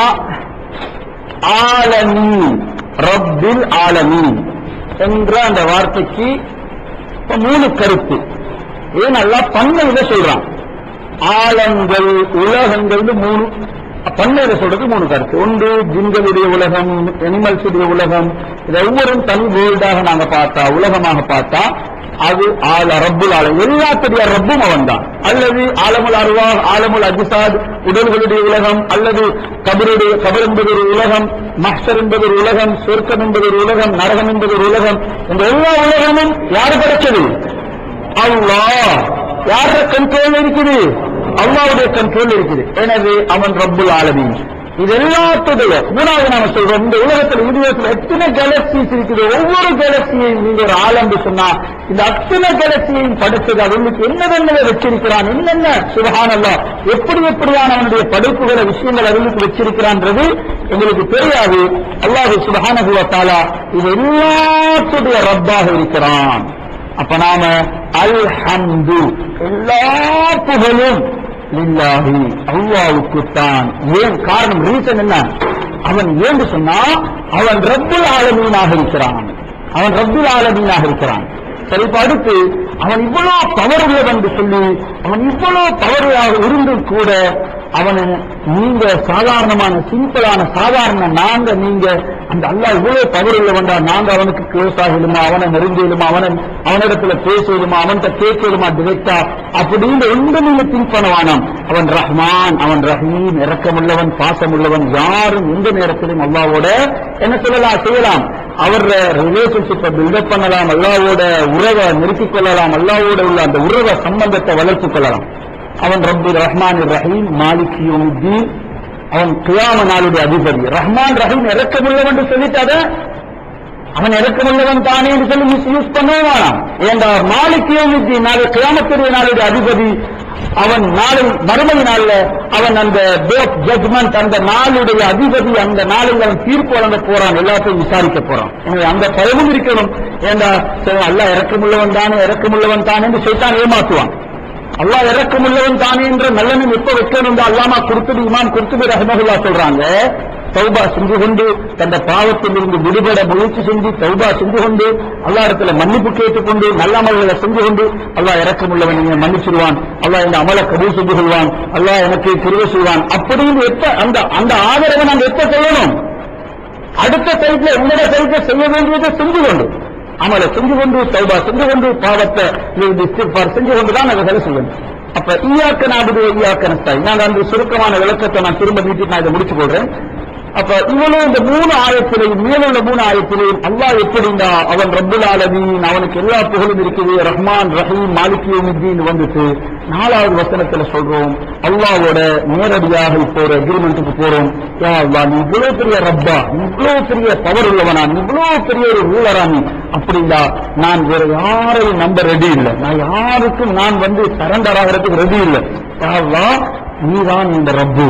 ஆலமீன் ரப்பில் ஆலமீன் என்ற அந்த வார்த்தைக்கு இப்ப மூணு கருத்து இது நல்லா பண்ணையில சொல்றான் ஆலங்கள் உலகங்கள் மூணு பண்ணையில சொல்றது மூணு கருத்து ஒன்று ஜின்களுடைய உலகம் அனிமல்ஸுடைய உலகம் இதை ஒவ்வொரும் தனி வேர்ல்டாக நாங்க பார்த்தா உலகமாக பார்த்தா அது ஆல ரப்புல் ஆலம் எல்லாத்துடைய ரப்பும் அவன் தான் அல்லது ஆலமுல் அருவா ஆலமுல் அஜிசாத் உடல்களுடைய உலகம் அல்லது கபருடைய கபர் என்பது ஒரு உலகம் மஹ்சர் என்பது ஒரு உலகம் சொர்க்கம் என்பது ஒரு உலகம் நரகம் என்பது ஒரு உலகம் இந்த எல்லா உலகமும் யாரு படைச்சது அல்லாஹ் யார கண்ட்ரோல் இருக்குது அல்லாவுடைய கண்ட்ரோல் இருக்குது எனவே அவன் ரப்புல் ஆலமீன் இது எல்லாத்துடைய மூணாவது நாம சொல்றோம் இந்த உலகத்தில் யூனிவர்ஸ்ல எத்தனை கேலக்சிஸ் இருக்குது ஒவ்வொரு கேலக்சியையும் நீங்க ஒரு ஆலம்பு சொன்னா இந்த அத்தனை கேலக்சியையும் படைச்சது அவனுக்கு என்னென்ன வச்சிருக்கிறான் என்னென்ன சுபஹானல்லா எப்படி எப்படியான அவனுடைய படைப்புகளை விஷயங்கள் அவர்களுக்கு வச்சிருக்கிறான்றது எங்களுக்கு தெரியாது அல்லாஹு சுபஹானஹு வ தஆலா இது எல்லாத்துடைய ரப்பாக இருக்கிறான் அப்ப நாம அல்ஹம்து எல்லா புகழும் லில்லாஹி அல்லாவுக்குத்தான் ஏன் காரணம் ரீசன் என்ன அவன் ஏன்னு சொன்னா அவன் ரப்புல் ஆலமீனாக இருக்கிறான் அவன் ரப்புல் ஆலமீனாக இருக்கிறான் சரி இப்ப அடுத்து அவன் இவ்வளவு பவர் உள்ளவன் என்று சொல்லி அவன் இவ்வளவு பவராக இருந்தும் கூட அவனை நீங்க சாதாரணமான சிம்பிளான சாதாரண நாங்க நீங்க அந்த அல்லாஹ் இவ்வளவு பவர் உள்ளவன்டா நாங்க அவனுக்கு க்ளோஸ் ஆகிடுமா அவனை நெருங்கிடுமா அவனை அவனிடத்துல பேசிடுமா அவன்கிட்ட கேட்கலுமா டிரெக்டா அப்படின்னு எந்த நீங்க திங்க் பண்ண வேணாம் அவன் ரஹ்மான் அவன் ரஹீம் இரக்கமுள்ளவன் பாசமுள்ளவன் யாரும் எந்த நேரத்திலும் அல்லாவோட என்ன சொல்லலாம் செய்யலாம் அவர் ரிலேஷன்ஷிப்பை பில்டப் பண்ணலாம் அல்லாவோட உறவை நிறுத்திக் கொள்ளலாம் அல்லாவோட உள்ள அந்த உறவை சம்பந்தத்தை வளர்த்துக் கொள்ளலாம் அவன் ரப்பு ரஹ்மான் ரஹீம் மாலிக் யௌமுத்தீன் அவன் கியாம நாளுடைய அதிபதி ரஹ்மான் ரஹீம் இறக்கமுள்ளவன் என்று சொல்லிட்டாத அவன் இறக்கமுள்ளவன் தானே என்று சொல்லி மிஸ் யூஸ் பண்ணவே வேணாம் ஏண்டா மாலிக் யௌமுத்தீன் நாளை கியாமத்துடைய நாளுடைய அதிபதி அவன் நாளை மறுமை நாள்ல அவன் அந்த டே ஆஃப் ஜட்மெண்ட் அந்த நாளுடைய அதிபதி அந்த நாளில் அவன் தீர்ப்பு வழங்க போறான் எல்லாத்தையும் விசாரிக்க போறான் எனவே அந்த பயமும் இருக்கணும் ஏண்டா சரி, அல்லாஹ் இறக்கமுள்ளவன் தானே இறக்கமுள்ளவன் தானே என்று சைத்தான் ஏமாத்துவான் அல்லாஹ் இறக்கமுள்ளவன் தானே என்ற நல்லெண்ணம் எப்ப வைக்கணும் அல்லாமா குருத்துபி இமாம் குருத்துபி ரஹமகுல்லா சொல்றாங்க தௌபா செஞ்சு கொண்டு தந்த பாவத்திலிருந்து விடுபட முயற்சி செஞ்சு தௌபா செஞ்சு கொண்டு அல்லா இடத்துல மன்னிப்பு கேட்டுக்கொண்டு நல்ல அமல்களை செஞ்சு கொண்டு அல்லாஹ் இறக்கமுள்ளவன் என்னை மன்னிச்சிருவான் அல்லாஹ் இந்த அமலை கபூல் செஞ்சு கொள்வான் அல்லாஹ் எனக்கு திருவ செய்வான் அப்படின்னு எப்ப அந்த அந்த ஆதரவை நாங்க எப்ப செய்யணும் அடுத்த சைட்ல உங்களோட சைட்ல செய்ய வேண்டியதை செஞ்சு கொண்டு அமலை செஞ்சு கொண்டு தௌபா செஞ்சு கொண்டு பாவத்தை நீங்க இஸ்திஃபார் செஞ்சு கொண்டு தான் அதை வேலை செய்யணும் அப்ப ஈயாக்க நாடுது ஈயாக்க நஸ்தாய் நான் அந்த சுருக்கமான விளக்கத்தை நான் திரும்ப நீட்டி நான் இதை முடிச்சு கொள்றேன் அப்ப இவனும் இந்த மூணு ஆயத்திலையும் மேலுள்ள மூணு ஆயத்திலையும் அல்லாஹ் எப்படின்னா அவன் ரப்புல் ஆலமீன் அவனுக்கு எல்லா புகழும் இருக்குது ரஹ்மான் ரஹீம் மாலிக் யௌமித்தீன் வந்துட்டு நாலாவது வசனத்துல சொல்றோம் அல்லாஹ்வோட நேரடியாக இப்போ ஒரு அக்ரிமெண்ட்டுக்கு போறோம் யா அல்லாஹ் நீ இவ்வளவு பெரிய ரப்பா நீ இவ்வளவு பெரிய பவர் உள்ளவனா நீ இவ்வளவு பெரிய ஒரு ரூலரா நீ அப்படின்னா நான் வேற யாரையும் நம்ப ரெடி இல்லை நான் யாருக்கும் நான் வந்து சரண்டர் ஆகிறதுக்கு ரெடி இல்லை யா அல்லாஹ் நீதான் இந்த ரப்பு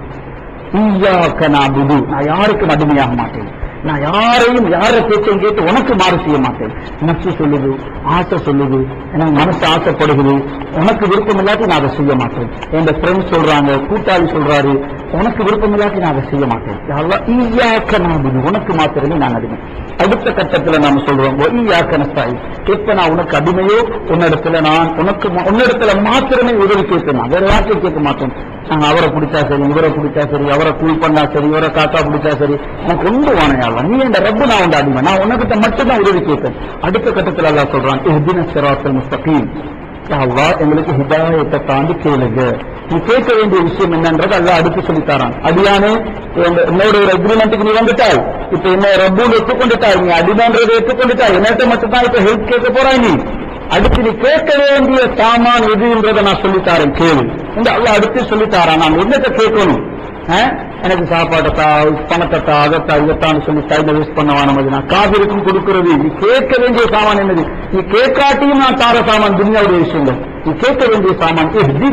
ஈயாக்க நாபுது நான் யாருக்கும் அடிமையாக மாட்டேன் நான் யாரையும் யார பேச்சையும் கேட்டு உனக்கு மாறு செய்ய மாட்டேன் நச்சு சொல்லுது ஆசை சொல்லுது எனக்கு மனசு ஆசைப்படுகுது உனக்கு விருப்பம் இல்லாட்டி நான் அதை செய்ய மாட்டேன் என் ஃப்ரெண்ட்ஸ் சொல்றாங்க கூட்டாளி சொல்றாரு உனக்கு விருப்பம் இல்லாட்டி நான் அதை செய்ய மாட்டேன் யாரெல்லாம் ஈயாக்க நாபுது உனக்கு மாத்திரமே நான் அடிமை அடுத்த கட்டத்துல நாம சொல்றோம் ஈயாக்க நஸ்தாய் எப்ப நான் உனக்கு அடிமையோ உன்னிடத்துல நான் உனக்கு ம- உன்னிடத்துல மாத்திரமே உதவி கேட்பேன் நான் வேற யாருக்கும் கேட்க மாட்டேன் நான் அவரை பிடிச்சா சரி இவரை பிடிச்சா சரி அவரை கூல் பண்ணா சரி இவரை காக்கா பிடிச்சா சரி எனக்கு ஒன்று வானையாளா நீ இந்த ரப்பு நான் உண்டு அடிமை நான் உனக்கிட்ட மட்டும்தான் உதவி கேட்பேன் அடுத்த கட்டத்துல அல்லாஹ் சொல்றான் இஹ்தின சிராத்தல் முஸ்தகீம் யா அல்லாஹ் எங்களுக்கு ஹிதாயத்தை தாண்டி கேளுங்க நீ கேட்க வேண்டிய விஷயம் என்னன்றது அல்லாஹ் அடுத்து சொல்லி தரான் அடியானே இந்த- என்னோட ஒரு அக்ரிமெண்ட்டுக்கு நீ வந்துட்டாய் இப்ப என்ன ரப்பூல் ஒத்துக்கொண்டுட்டாய் நீ அடிமைன்றதை ஒத்துக்கொண்டுட்டாய் என்னட்ட மட்டும் தான் இப்ப ஹெல்ப் கேட்க போறாய் நீ அடுத்து நீ கேட்க வேண்டிய சாமான் எதுன்றதை நான் சொல்லித்தாரேன் கேளு இந்த அல்லாஹ் அடுத்து சொல்லித்தாரான் நான் என்னத்தை கேட்கணும் ஆ? எனக்கு சாப்பாட்டை தா பணத்தை தா அதைத்தா இதைத்தான்னு சொல்லி டைல யூஸ் பண்ண வேணும் அது நான் காவிரிக்கும் கொடுக்கிறது நீ கேட்க வேண்டிய சாமான் என்னது நீ கேட்காட்டியும் நான் தார சாமான் துன்யாவுடைய விஷயங்கள் நீ கேட்க வேண்டிய சாமான்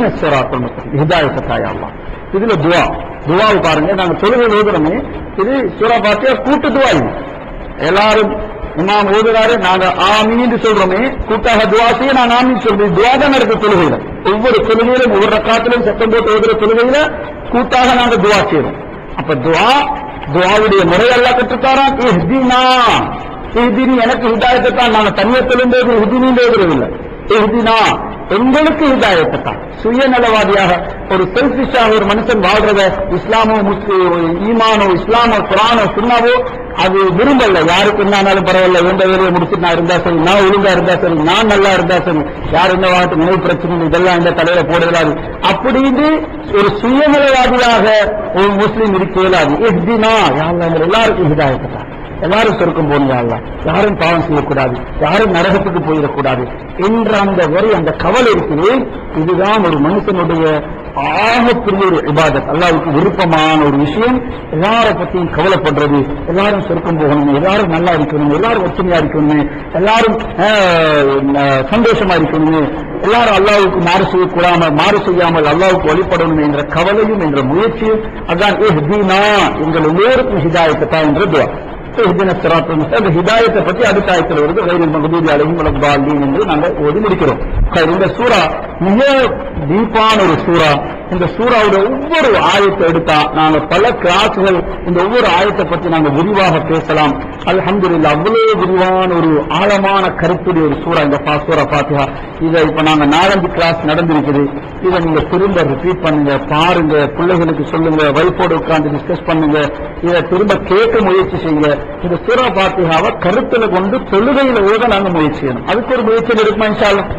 ஹிதாயத்தை தாயாலாம் இதுல துவா துவாவு பாருங்க நாங்க தொழுகை ஓதுறோமே இது சூரா பாத்தியா கூட்டு துவா இது எல்லாரும் இமாம் ஓதுறாரு நாங்க ஆமீன்னு சொல்றோமே கூட்டாக துவா செய்ய நான் ஆமீன் சொல்றேன் துவா தான் இருக்கு தொழுகையில ஒவ்வொரு தொழுகையிலும் ஒவ்வொரு ரக்காத்திலும் சத்தம் போட்டு ஓதுற தொழுகையில கூட்டாக நாங்க துவா செய்யறோம் அப்ப துவா துவாவுடைய முறையெல்லாம் கற்றுத்தாரான் இஹ்தினா இஹ்தினி எனக்கு ஹிதாயத்தை தான் நாங்க தனியத்திலும் போது இஹ்தினின்னு ஓதுறதில்லை இஹ்தினா எங்களுக்கு ஹிதாயத்தை தான் சுயநலவாதியாக ஒரு செல்பிஷாக ஒரு மனுஷன் வாழ்றத இஸ்லாமோ முஸ்லி- ஈமானோ இஸ்லாமோ குரானோ சுண்ணாவோ அது விரும்பல யாருக்கு என்னாலும் பரவாயில்ல எந்த வேலையை முடிச்சுட்டு நான் இருந்தா சரி நான் ஒழுங்கா இருந்தா சரி நான் நல்லா இருந்தா சரி யார் என்ன வாட்டு நினைவு பிரச்சனை இதெல்லாம் இந்த தலையில போடுகிறாரு அப்படின்னு ஒரு சுயநலவாதியாக ஒரு முஸ்லீம் இருக்க இயலாது எஹ்தினா யாரும் எல்லாருக்கும் ஹிதாயத்தை தான் எல்லாரும் சொர்க்கம் போகணும் யா அல்லாஹ் யாரும் பாவம் செய்யக்கூடாது யாரும் நரகத்துக்கு போயிடக்கூடாது என்ற அந்த வரி அந்த கவலை இருக்குது இதுதான் ஒரு மனுஷனுடைய ஆகப்பெரிய ஒரு இபாதத் அல்லாவுக்கு விருப்பமான ஒரு விஷயம் எல்லாரை பத்தியும் கவலைப்படுறது எல்லாரும் சொர்க்கம் போகணும் எல்லாரும் நல்லா இருக்கணும் எல்லாரும் ஒற்றுமையா இருக்கணும் எல்லாரும் ஆஹ், ஆஹ், சந்தோஷமா இருக்கணும் எல்லாரும் அல்லாவுக்கு மாறு செய்யக்கூடாம மாறு செய்யாமல் அல்லாவுக்கு வழிபடணும் என்ற கவலையும் என்ற முயற்சியும் அதான் இஹ்தீனா எங்கள் எல்லோருக்கும் ஹிதாயத்தை தான் என்ற துவா இஹ்தின சிராத்தல் முஸ்தகீம். அந்த ஹிதாயத்தை பற்றி அடுத்த ஆயத்தில் வருது கைரில் மகதூதி அலைஹிம் வலத்தாலீன் என்று நாங்கள் ஓதி முடிக்கிறோம் சரி, இந்த சூரா மிக டீப்பான ஒரு சூரா இந்த சூறாவோட ஒவ்வொரு ஆயத்தை எடுத்தா நாங்க பல கிளாஸ்கள் இந்த ஒவ்வொரு ஆயத்தை பற்றி நாங்க விரிவாக பேசலாம் அல்ஹம்துலில்லாஹ் அவ்வளவு விரிவான ஒரு ஆழமான கருத்துடைய ஒரு சூறா இந்த பா- சூரா பாத்தியா இதை இப்ப நாங்க நாலஞ்சு கிளாஸ் நடந்திருக்குது இதை நீங்க திரும்ப ரிப்பீட் பண்ணுங்க பாருங்க பிள்ளைகளுக்கு சொல்லுங்க வைஃபோடு உட்கார்ந்து டிஸ்கஸ் பண்ணுங்க இதை திரும்ப கேட்க முயற்சி செய்யுங்க இந்த சூரா பாத்தியாவை கருத்துல கொண்டு தொழுகையில ஓத நாங்க முயற்சி செய்யணும் அதுக்கு ஒரு முயற்சி இருக்குமா இன்ஷால்லா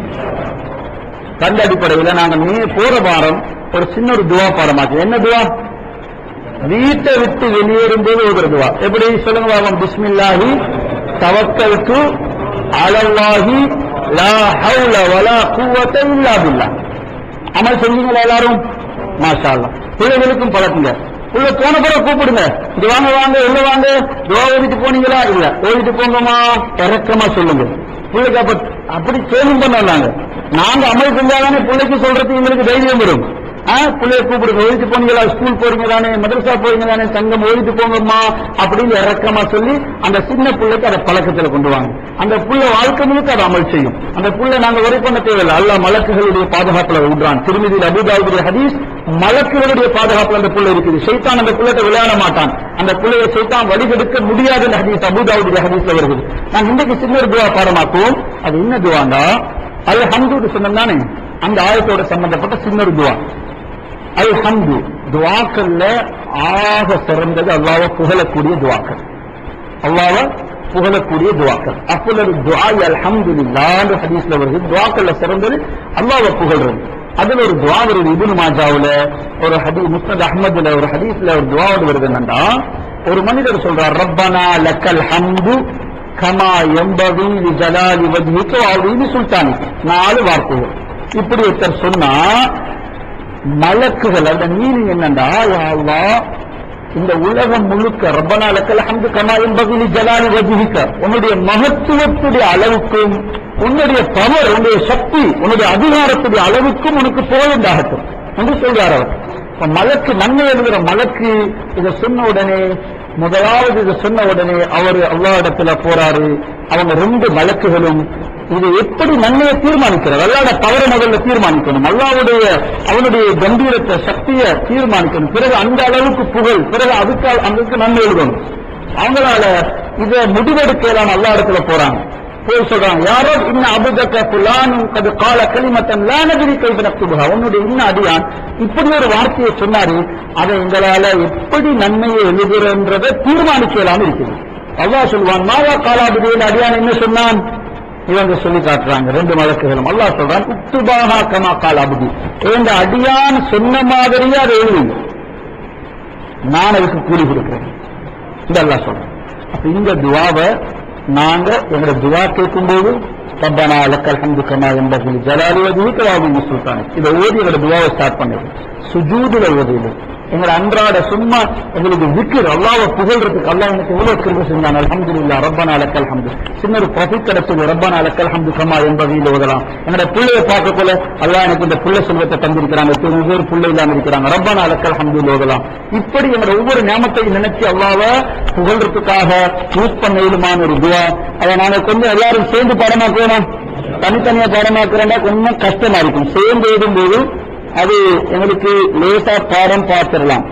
கண்ட அடிப்படையில் நாங்க மே போற வாரம் ஒரு சின்ன ஒரு துவா பாடமாச்சு என்ன துவா வீட்டை விட்டு வெளியேறும்போது ஒரு துவா எப்படி சொல்லுங்க பாவம் பிஸ்மில்லாஹி தவக்கல்து அலல்லாஹி லா ஹவுல வலா குவத்த இல்லா பில்லாஹ் அமல் செஞ்சீங்களா எல்லாரும் மாஷா அல்லாஹ் பிள்ளைகளுக்கும் பழக்குங்க உள்ள போன பிறகு கூப்பிடுங்க இது வாங்க வாங்க உள்ள வாங்க துவா ஓதிட்டு போனீங்களா இல்ல ஓதிட்டு போங்கம்மா இறக்கமா சொல்லுங்க பிள்ளைக்கு அப்ப அப்படி ட்ரைனிங் பண்ணாங்க நாங்க அமல் செஞ்சாதானே பிள்ளைக்கு சொல்றதுக்கு எங்களுக்கு தைரியம் வரும் ஆ, பிள்ளைய கூப்பிடுங்க ஓதிட்டு போனீங்களா ஸ்கூல் போறீங்க தானே மதரசா போறீங்க தானே சங்கம் ஓதிட்டு போங்கம்மா அப்படின்னு இறக்கமா சொல்லி அந்த சின்ன பிள்ளைக்கு அதை பழக்கத்துல கொண்டு வாங்க அந்த புள்ள வாழ்க்கை முழுக்க அதை அமல் செய்யும் அந்த புள்ள நாங்க உரை பண்ண தேவையில்லை அல்ல மலக்குகளுடைய பாதுகாப்புல விடுறான் திருமதியில் அபுதாவுடைய ஹதீஸ் மலக்குகளுடைய பாதுகாப்புல அந்த புள்ள இருக்குது சைத்தான் அந்த புள்ளத்தை விளையாட மாட்டான் அந்த புள்ளைய சைத்தான் வழிகெடுக்க முடியாத அந்த ஹதீஸ் அபுதாவுடைய ஹதீஸ்ல வருது நாங்க இன்றைக்கு சின்ன ஒரு துவா பாடமாக்குவோம் அது என்ன துவாண்டா அது ஹம்து சொன்னோம் தானே அந்த ஆயத்தோட சம்பந்தப்பட்ட சின்ன ஒரு துவா அல் ஹம்து துவாக்கள்ல ஆக சிறந்தது அல்லாஹ்வை புகழக்கூடிய துவாக்கள் அல்லாஹ்வை புகழக்கூடிய துவாக்கள் அப்பொழுது துஆய் அல்ஹம்துலில்லாஹ் ஹதீஸ்ல வருது துவாக்கள்ல சிறந்தது அல்லாஹ்வை புகழ்றது அதுல ஒரு துவா வருது இப்னு மாஜாவுல ஒரு ஹதீஸ் முஸ்னத் அஹ்மதுல ஒரு ஹதீஸ்ல ஒரு துவா வருது என்னன்னா ஒரு மனிதர் சொல்றார் ரப்பனா லக்கல் ஹம்து கமா எம்பவி லி ஜலாலி வஜ்ஹிக வ அலீமி சுல்தானிக் நாலு வார்த்தைகள் இப்படி ஒருத்தர் சொன்னா மலக்குகள் அந்த மீனிங் என்னண்டா யா அல்லாஹ் இந்த உலகம் முழுக்க ரப்பனா லக்கல் ஹம்து கமா என்பதில் ஜலாலி வஜிஹிக்க உன்னுடைய மகத்துவத்துடைய அளவுக்கும் உன்னுடைய பவர் உன்னுடைய சக்தி உன்னுடைய அதிகாரத்துடைய அளவுக்கும் உனக்கு புகழுண்டாகட்டும் என்று சொல்றார் அவர் இப்ப மலக்கு நன்மை எழுதுகிற மலக்கு இதை சொன்ன உடனே முதலாவது இதை சொன்ன உடனே அவர் அல்லா இடத்துல போறாரு அவங்க ரெண்டு மலக்குகளும் இது எப்படி நன்மையை தீர்மானிக்கிறார் அல்லாட தவறு முதல்ல தீர்மானிக்கணும் அல்லாவுடைய அவனுடைய கம்பீரத்தை சக்தியை தீர்மானிக்கணும் பிறகு அந்த அளவுக்கு புகழ் பிறகு அதுக்கு அதுக்கு நன்மை எழுதணும் அவங்களால இதை முடிவெடுக்கலாம் அல்லா இடத்துல போறாங்க போய் சொல்றாங்க யாரோ இன்னும் அபுதக்க புலானும் கது கால களிமத்தன் லானகிரி கைது நக்துபுகா உன்னுடைய இன்னும் அடியான் இப்படி ஒரு வார்த்தையை சொன்னாரு அதை எங்களால எப்படி நன்மையை எழுதுறன்றதை தீர்மானிக்கலாம் இருக்குது அல்லாஹ் சொல்வான் மாவா காலாபுதியில் அடியான் என்ன சொன்னான் இவங்க சொல்லி காட்டுறாங்க ரெண்டு மலக்குகளும் அல்லாஹ் சொல்றான் உத்துபாகா கமா காலாபுதி இந்த அடியான் சொன்ன மாதிரியே அதை எழுதுங்க நான் அதுக்கு கூலி கொடுக்கிறேன் இந்த அல்லாஹ் சொல்றேன் அப்ப இந்த துவாவை நாங்க எங்களோட துவா கேட்கும்போது ரப்பனா லக்கல் ஹம்து கமா என்பதில் ஜலாலி வஜிஹிக வ அலீமி சுல்தானிக் இதை ஓதி எங்களோட துவாவை ஸ்டார்ட் பண்ணுது சுஜூதுல ஓதியது எங்களை அன்றாட சும்மா எங்களுக்கு விக்கிர் அல்லாவை புகழ்றதுக்கு அல்லாஹ் எனக்கு எவ்வளவு கிருப செஞ்சான் அல்ஹம்துலில்லா ரப்பனா லக்கல் ஹம்து சின்ன ஒரு ப்ராஃபிட் கிடைச்சது ரப்பனா லக்கல் ஹம்து கமா என்பதில் ஓதலாம் என்னோட பிள்ளையை பார்க்க போல அல்லாஹ் எனக்கு இந்த பிள்ளை செல்வத்தை தந்திருக்கிறாங்க எத்தனை பேர் பிள்ளை இல்லாம இருக்கிறாங்க ரப்பனா லக்கல் ஹம்து ஓதலாம் இப்படி எங்களோட ஒவ்வொரு ஞாபகத்தையும் நினைச்சு அல்லாவை புகழ்றதுக்காக யூஸ் பண்ண இயலுமான ஒரு துவா அதை நாங்க கொஞ்சம் எல்லாரும் சேர்ந்து பாடமாக்குவோம் தனித்தனியா பாடமாக்குறேன்னா கொஞ்சம் கஷ்டமா இருக்கும் சேர்ந்து எழுதும்போது அது எங்களுக்கு லேசா பாடம் பார்த்துடலாம்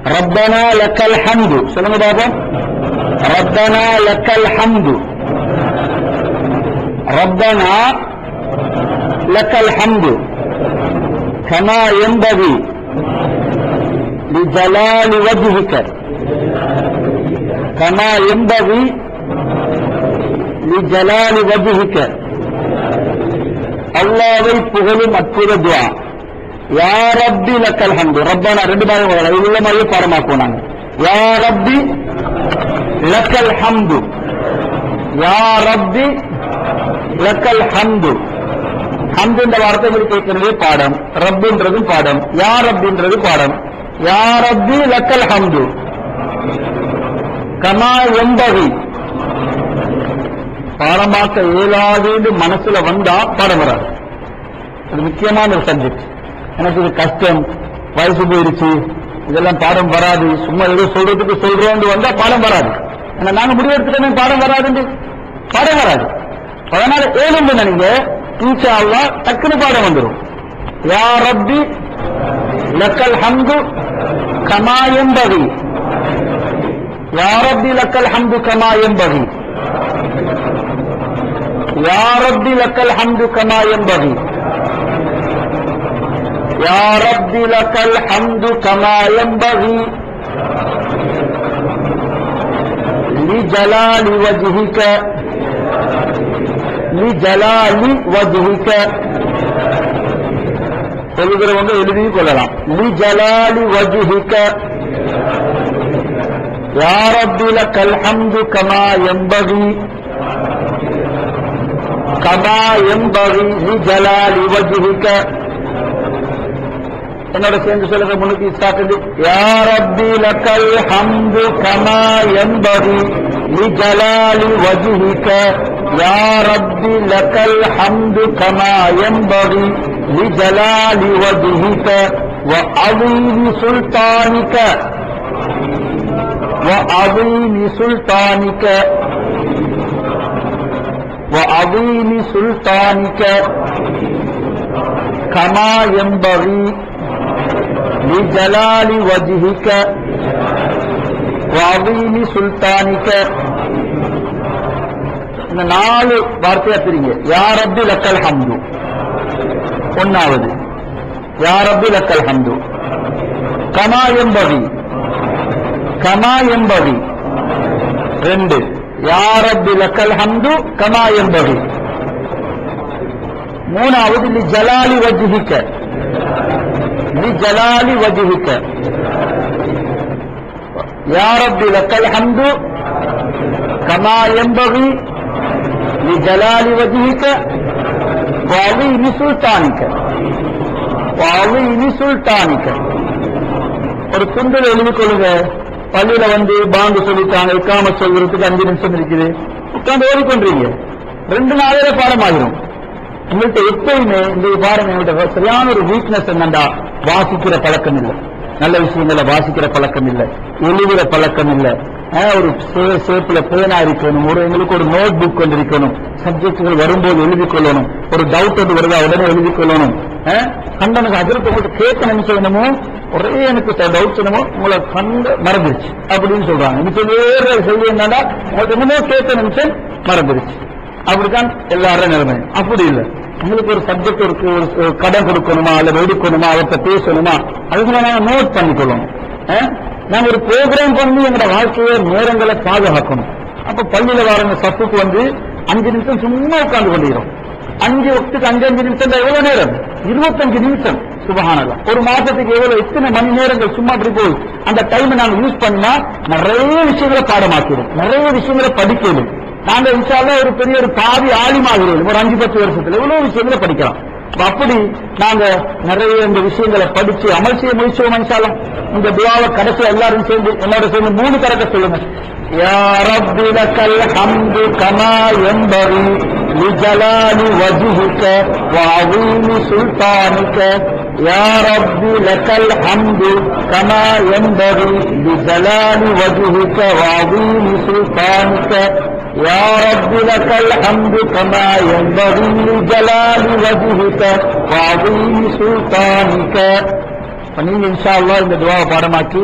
ரப்பனா லக்கல் ஹம்து சொல்லுங்க பாப்போம் ரப்பனா லக்கல் ஹம்து ரப்பனா லக்கல் ஹம்து கமா என்பது لجلال وجهك كما ينبغي لجلال وجهك அல்லாவை புகழும் அற்புத துவா யா ரப்பி லக்கல் ஹம்து ரப்பனா ரெண்டு மாதிரி வரலாம் இது உள்ள மாதிரியே பாடமாக்குவோம் நாங்க யா ரப்பி லக்கல் ஹம்து யா ரப்பி லக்கல் ஹம்து ஹம்துன்ற வார்த்தை உங்களுக்கு ஏற்கனவே பாடம் ரப்புன்றதும் பாடம் யா ரப்பின்றது பாடம் யா ரப்பி லக்கல் ஹம்து கமா எம்பகி பாடமாக்க இயலாதுன்னு மனசுல வந்தா பாடம் வராது அது முக்கியமான ஒரு சப்ஜெக்ட் எனக்கு இது கஷ்டம் வயசு போயிருச்சு இதெல்லாம் பாடம் வராது சும்மா ஏதோ சொல்றதுக்கு சொல்றோம்னு வந்தா பாடம் வராது ஆனா நாங்க முடிவெடுத்துட்டோமே பாடம் வராதுன்னு பாடம் வராது அதனால ஏழும் நீங்க இன்ஷா அல்லாஹ் டக்குனு பாடம் வந்துடும் யா ரப்பி லக்கல் ஹம்து கமா எம்பகி யா ரப்பி லக்கல் ஹம்து கமா எம்பகி يا رب لك الحمد كما ينبغي يا رب لك الحمد كما ينبغي لجلال وجهك لجلال وجهك எழுதுறவங்க எழுதி கொள்ளலாம் لجلال وجهك يا رب لك الحمد كما ينبغي كما ينبغي لجلال وجهك என்னோட சேர்ந்து சொல்லுங்க முன்னுக்கு ஸ்டார்ட் யா ரப்பி லக்கல் ஹம்து கமா யன்பகி லிஜலாலி வஜ்ஹிக யா ரப்பி லக்கல் ஹம்து கமா யன்பகி லிஜலாலி வஜ்ஹிக وعظيم سلطانك وعظيم سلطانك وعظيم سلطانك كما ينبغي لجلال وجهك وعظيم سلطانك இந்த நாலு வார்த்தையா பிரிங்க யா ரப்பி லக்கல் ஹம்து ஒன்னாவது யா ரப்பி லக்கல் ஹம்து கமா எம்பவி கமா எம்பவி ரெண்டு யா ரப்பி லக்கல் ஹம்து கமா என்பது மூணாவது லி ஜலாலி வஜ்ஹிக்க லி ஜலாலி வஜ்ஹிக்க யா ரப்பி லக்கல் ஹம்து கமா என்பது லி ஜலாலி வஜ்ஹிக்க وعظيم سلطانك وعظيم سلطانك ஒரு துண்டில் எழுதிக் கொள்ளுங்க பள்ளியில வந்து பாங்கு சொல்லிட்டாங்க இக்காம சொல்றதுக்கு அஞ்சு நிமிஷம் இருக்குது உட்கார்ந்து ஓடிக்கொண்டீங்க ரெண்டு நாளையில பாடம் ஆகிரும் உங்கள்கிட்ட எப்பயுமே இந்த பாருங்க எங்கள்கிட்ட சரியான ஒரு வீக்னஸ் என்னண்டா வாசிக்கிற பழக்கம் இல்லை நல்ல விஷயங்களை வாசிக்கிற பழக்கம் இல்லை எழுதுகிற பழக்கம் இல்லை ஆஹ், ஒரு சே- சேப்புல பேனா இருக்கணும் ஒரு எங்களுக்கு ஒரு நோட் புக் ஒன்று இருக்கணும் சப்ஜெக்ட்கள் வரும்போது எழுதிக் கொள்ளணும் ஒரு டவுட் ஒன்று வருதா உடனே எழுதிக் கொள்ளணும் ஆஹ், கண்டனுக்கு அதிர்த்து உங்கள்கிட்ட கேட்க நிமிஷம் என்னமோ ஒரே எனக்கு டவுட் என்னமோ உங்களை கண்டு மறந்துருச்சு அப்படின்னு சொல்றாங்க இன்னைக்கு வேற செய்தி என்னன்னா உங்களுக்கு என்னமோ கேட்க நிமிஷம் மறந்துருச்சு அப்படித்தான் எல்லாரும் நிலைமை அப்படி இல்லை உங்களுக்கு ஒரு சப்ஜெக்ட் இருக்கு ஒரு ஒரு கடன் கொடுக்கணுமா அல்லது எடுக்கணுமா அவர்கிட்ட பேசணுமா அதுக்கு நாங்க நோட் பண்ணிக்கொள்ளணும் அஹ்? நாங்க ஒரு ப்ரோக்ராம் பண்ணி எங்களோட வாழ்க்கையை நேரங்களை பாதுகாக்கணும் அப்ப பள்ளியில வரவங்க சப்புக்கு வந்து அஞ்சு நிமிஷம் சும்மா உட்கார்ந்து கொண்டிருக்கிறோம் அஞ்சு வக்துக்கு அஞ்சு அஞ்சு நிமிஷம் தான் எவ்வளவு நேரம் இருபத்தஞ்சு நிமிஷம் சுபகானலாம் ஒரு மாசத்துக்கு எவ்வளவு எத்தனை மணி நேரங்கள் சும்மா அப்படி போகுது அந்த டைம் நாங்க யூஸ் பண்ணா நிறைய விஷயங்களை பாடமாக்கிடும் நிறைய விஷயங்களை படிக்கணும் நாங்க இன்ஷால்லா ஒரு பெரிய ஒரு பாதி ஆலிமாகிறோம் ஒரு அஞ்சு பத்து வருஷத்துல இவ்வளவு விஷயங்களை படிக்கலாம் அப்ப அப்படி நாங்க நிறைய இந்த விஷயங்களை படிச்சு அமல் செய்ய முயற்சியோம் இன்ஷால்லா இந்த துவாவை கடைசி எல்லாரும் சேர்ந்து என்னோட சேர்ந்து மூணு கறக்க சொல்லுங்க يا رب لك الحمد كما ينبغي لجلال وجهك وعظيم سلطانك يا رب لك الحمد كما ينبغي لجلال وجهك وعظيم سلطانك يا رب لك الحمد كما ينبغي لجلال وجهك وعظيم سلطانك இப்ப நீங்க இன்ஷா அல்லாஹ் இந்த துவாவை பாடமாக்கி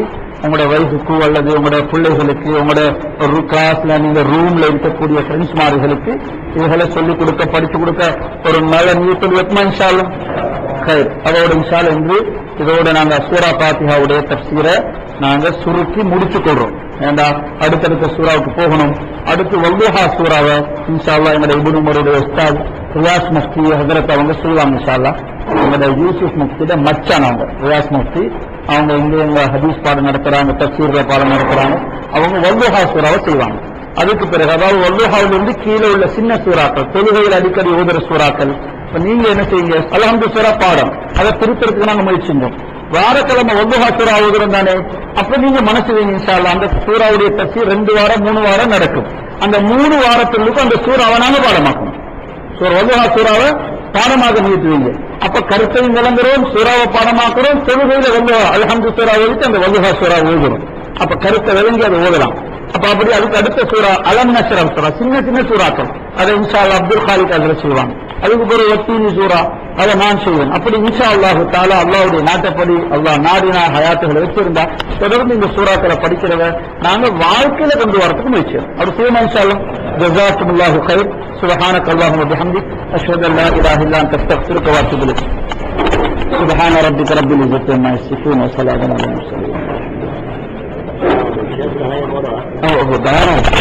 உங்களோட வயசுக்கு அல்லது உங்களோட பிள்ளைகளுக்கு உங்களோட ஒரு கிளாஸ்ல நீங்க ரூம்ல இருக்கக்கூடிய ஃப்ரெண்ட்ஸ் மார்களுக்கு இதுகளை சொல்லிக் கொடுக்க படிச்சு கொடுக்க ஒரு நல்ல நீத்தல் வெட்மா இன்ஷாலும் கயிர் அதோட இன்ஷால் என்று இதோட நாங்க சூரா பாத்திகாவுடைய தப்சீரை நாங்க சுருக்கி முடிச்சு கொள்றோம் ஏண்டா அடுத்தடுத்த சூறாவுக்கு போகணும் அடுத்து வல்லுஹா சூறாவை இன்ஷால்லா எங்களுடைய இபுனுமருடைய உஸ்தாத் ரியாஸ் முஃப்தி ஹசரத் அவங்க சொல்லுவாங்க இன்ஷால்லா எங்களுடைய யூசுப் முஃப்தியோட மச்சான் அவங்க ரியாஸ் முஃப்தி அவங்க இங்க எங்க ஹதீஸ் பாடம் நடத்துறாங்க தப்சீர்ல பாடம் நடத்துறாங்க அவங்க வல்லுஹா சூறாவை செய்வாங்க அதுக்கு பிறகு அதாவது வல்லுஹாவில் இருந்து கீழே உள்ள சின்ன சூறாக்கள் தொழுகையில் அடிக்கடி ஊதுற சூறாக்கள் இப்ப நீங்க என்ன செய்யுங்க அலஹம்து சூரா பாடம் அதை திருத்தறதுக்கு நாங்க முயற்சி செஞ்சோம் வாரக்கிழமை வல்லுஹா சூறா ஊதுறோம் தானே அப்ப நீங்க மனசு வைங்க இன்ஷா அல்லாஹ். அந்த சூறாவுடைய தப்சீர் ரெண்டு வாரம் மூணு வாரம் நடக்கும் அந்த மூணு வாரத்திற்கு அந்த சூறாவை நாங்க பாடமாக்கணும் சூரா வல்லுஹா சூறாவை பாடமாக நிறுத்துவீங்க அப்ப கருத்தையும் விளங்குறோம் சூறாவை பாடமாக்குறோம் தொழுகையில வல்லுஹா அல்ஹம்து சூறா ஓதிட்டு அந்த வல்லுஹா சூறா ஓதுறோம் அப்ப கருத்தை விளங்கி அதை ஓதலாம் அப்ப அப்படி அதுக்கு அடுத்த சூறா அலம் நஷ்ரம் சூறா சின்ன சின்ன சூறாக்கள் அதை இன்ஷா அல்லாஹ் அப்துல் காலிக் அதுல செய்வாங்க அதுக்கு பிறகு ஒத்தீனி சூறா அதை நான் செய்வேன் அப்படி இன்ஷா அல்லாஹு தாலா அல்லாஹ்வுடைய நாட்டப்படி அல்லாஹ் நாடினா ஹயாத்துகளை வச்சிருந்தா தொடர்ந்து இந்த சூறாக்களை படிக்கிறத நாங்க வாழ்க்கையில கொண்டு வரதுக்கு முயற்சி செய்யணும். அப்படி செய்யணும் இன்ஷா அல்லாஹ் ஜஸாக்கும் அல்லாஹு خير سبحانك اللهم وبحمدك أشهد أن لا إله إلا أنت أستغفرك وأتوب إليك سبحان ربك رب العزة عما يصفون وسلام على المرسلين شيخنا هاي مرة أو هو بيان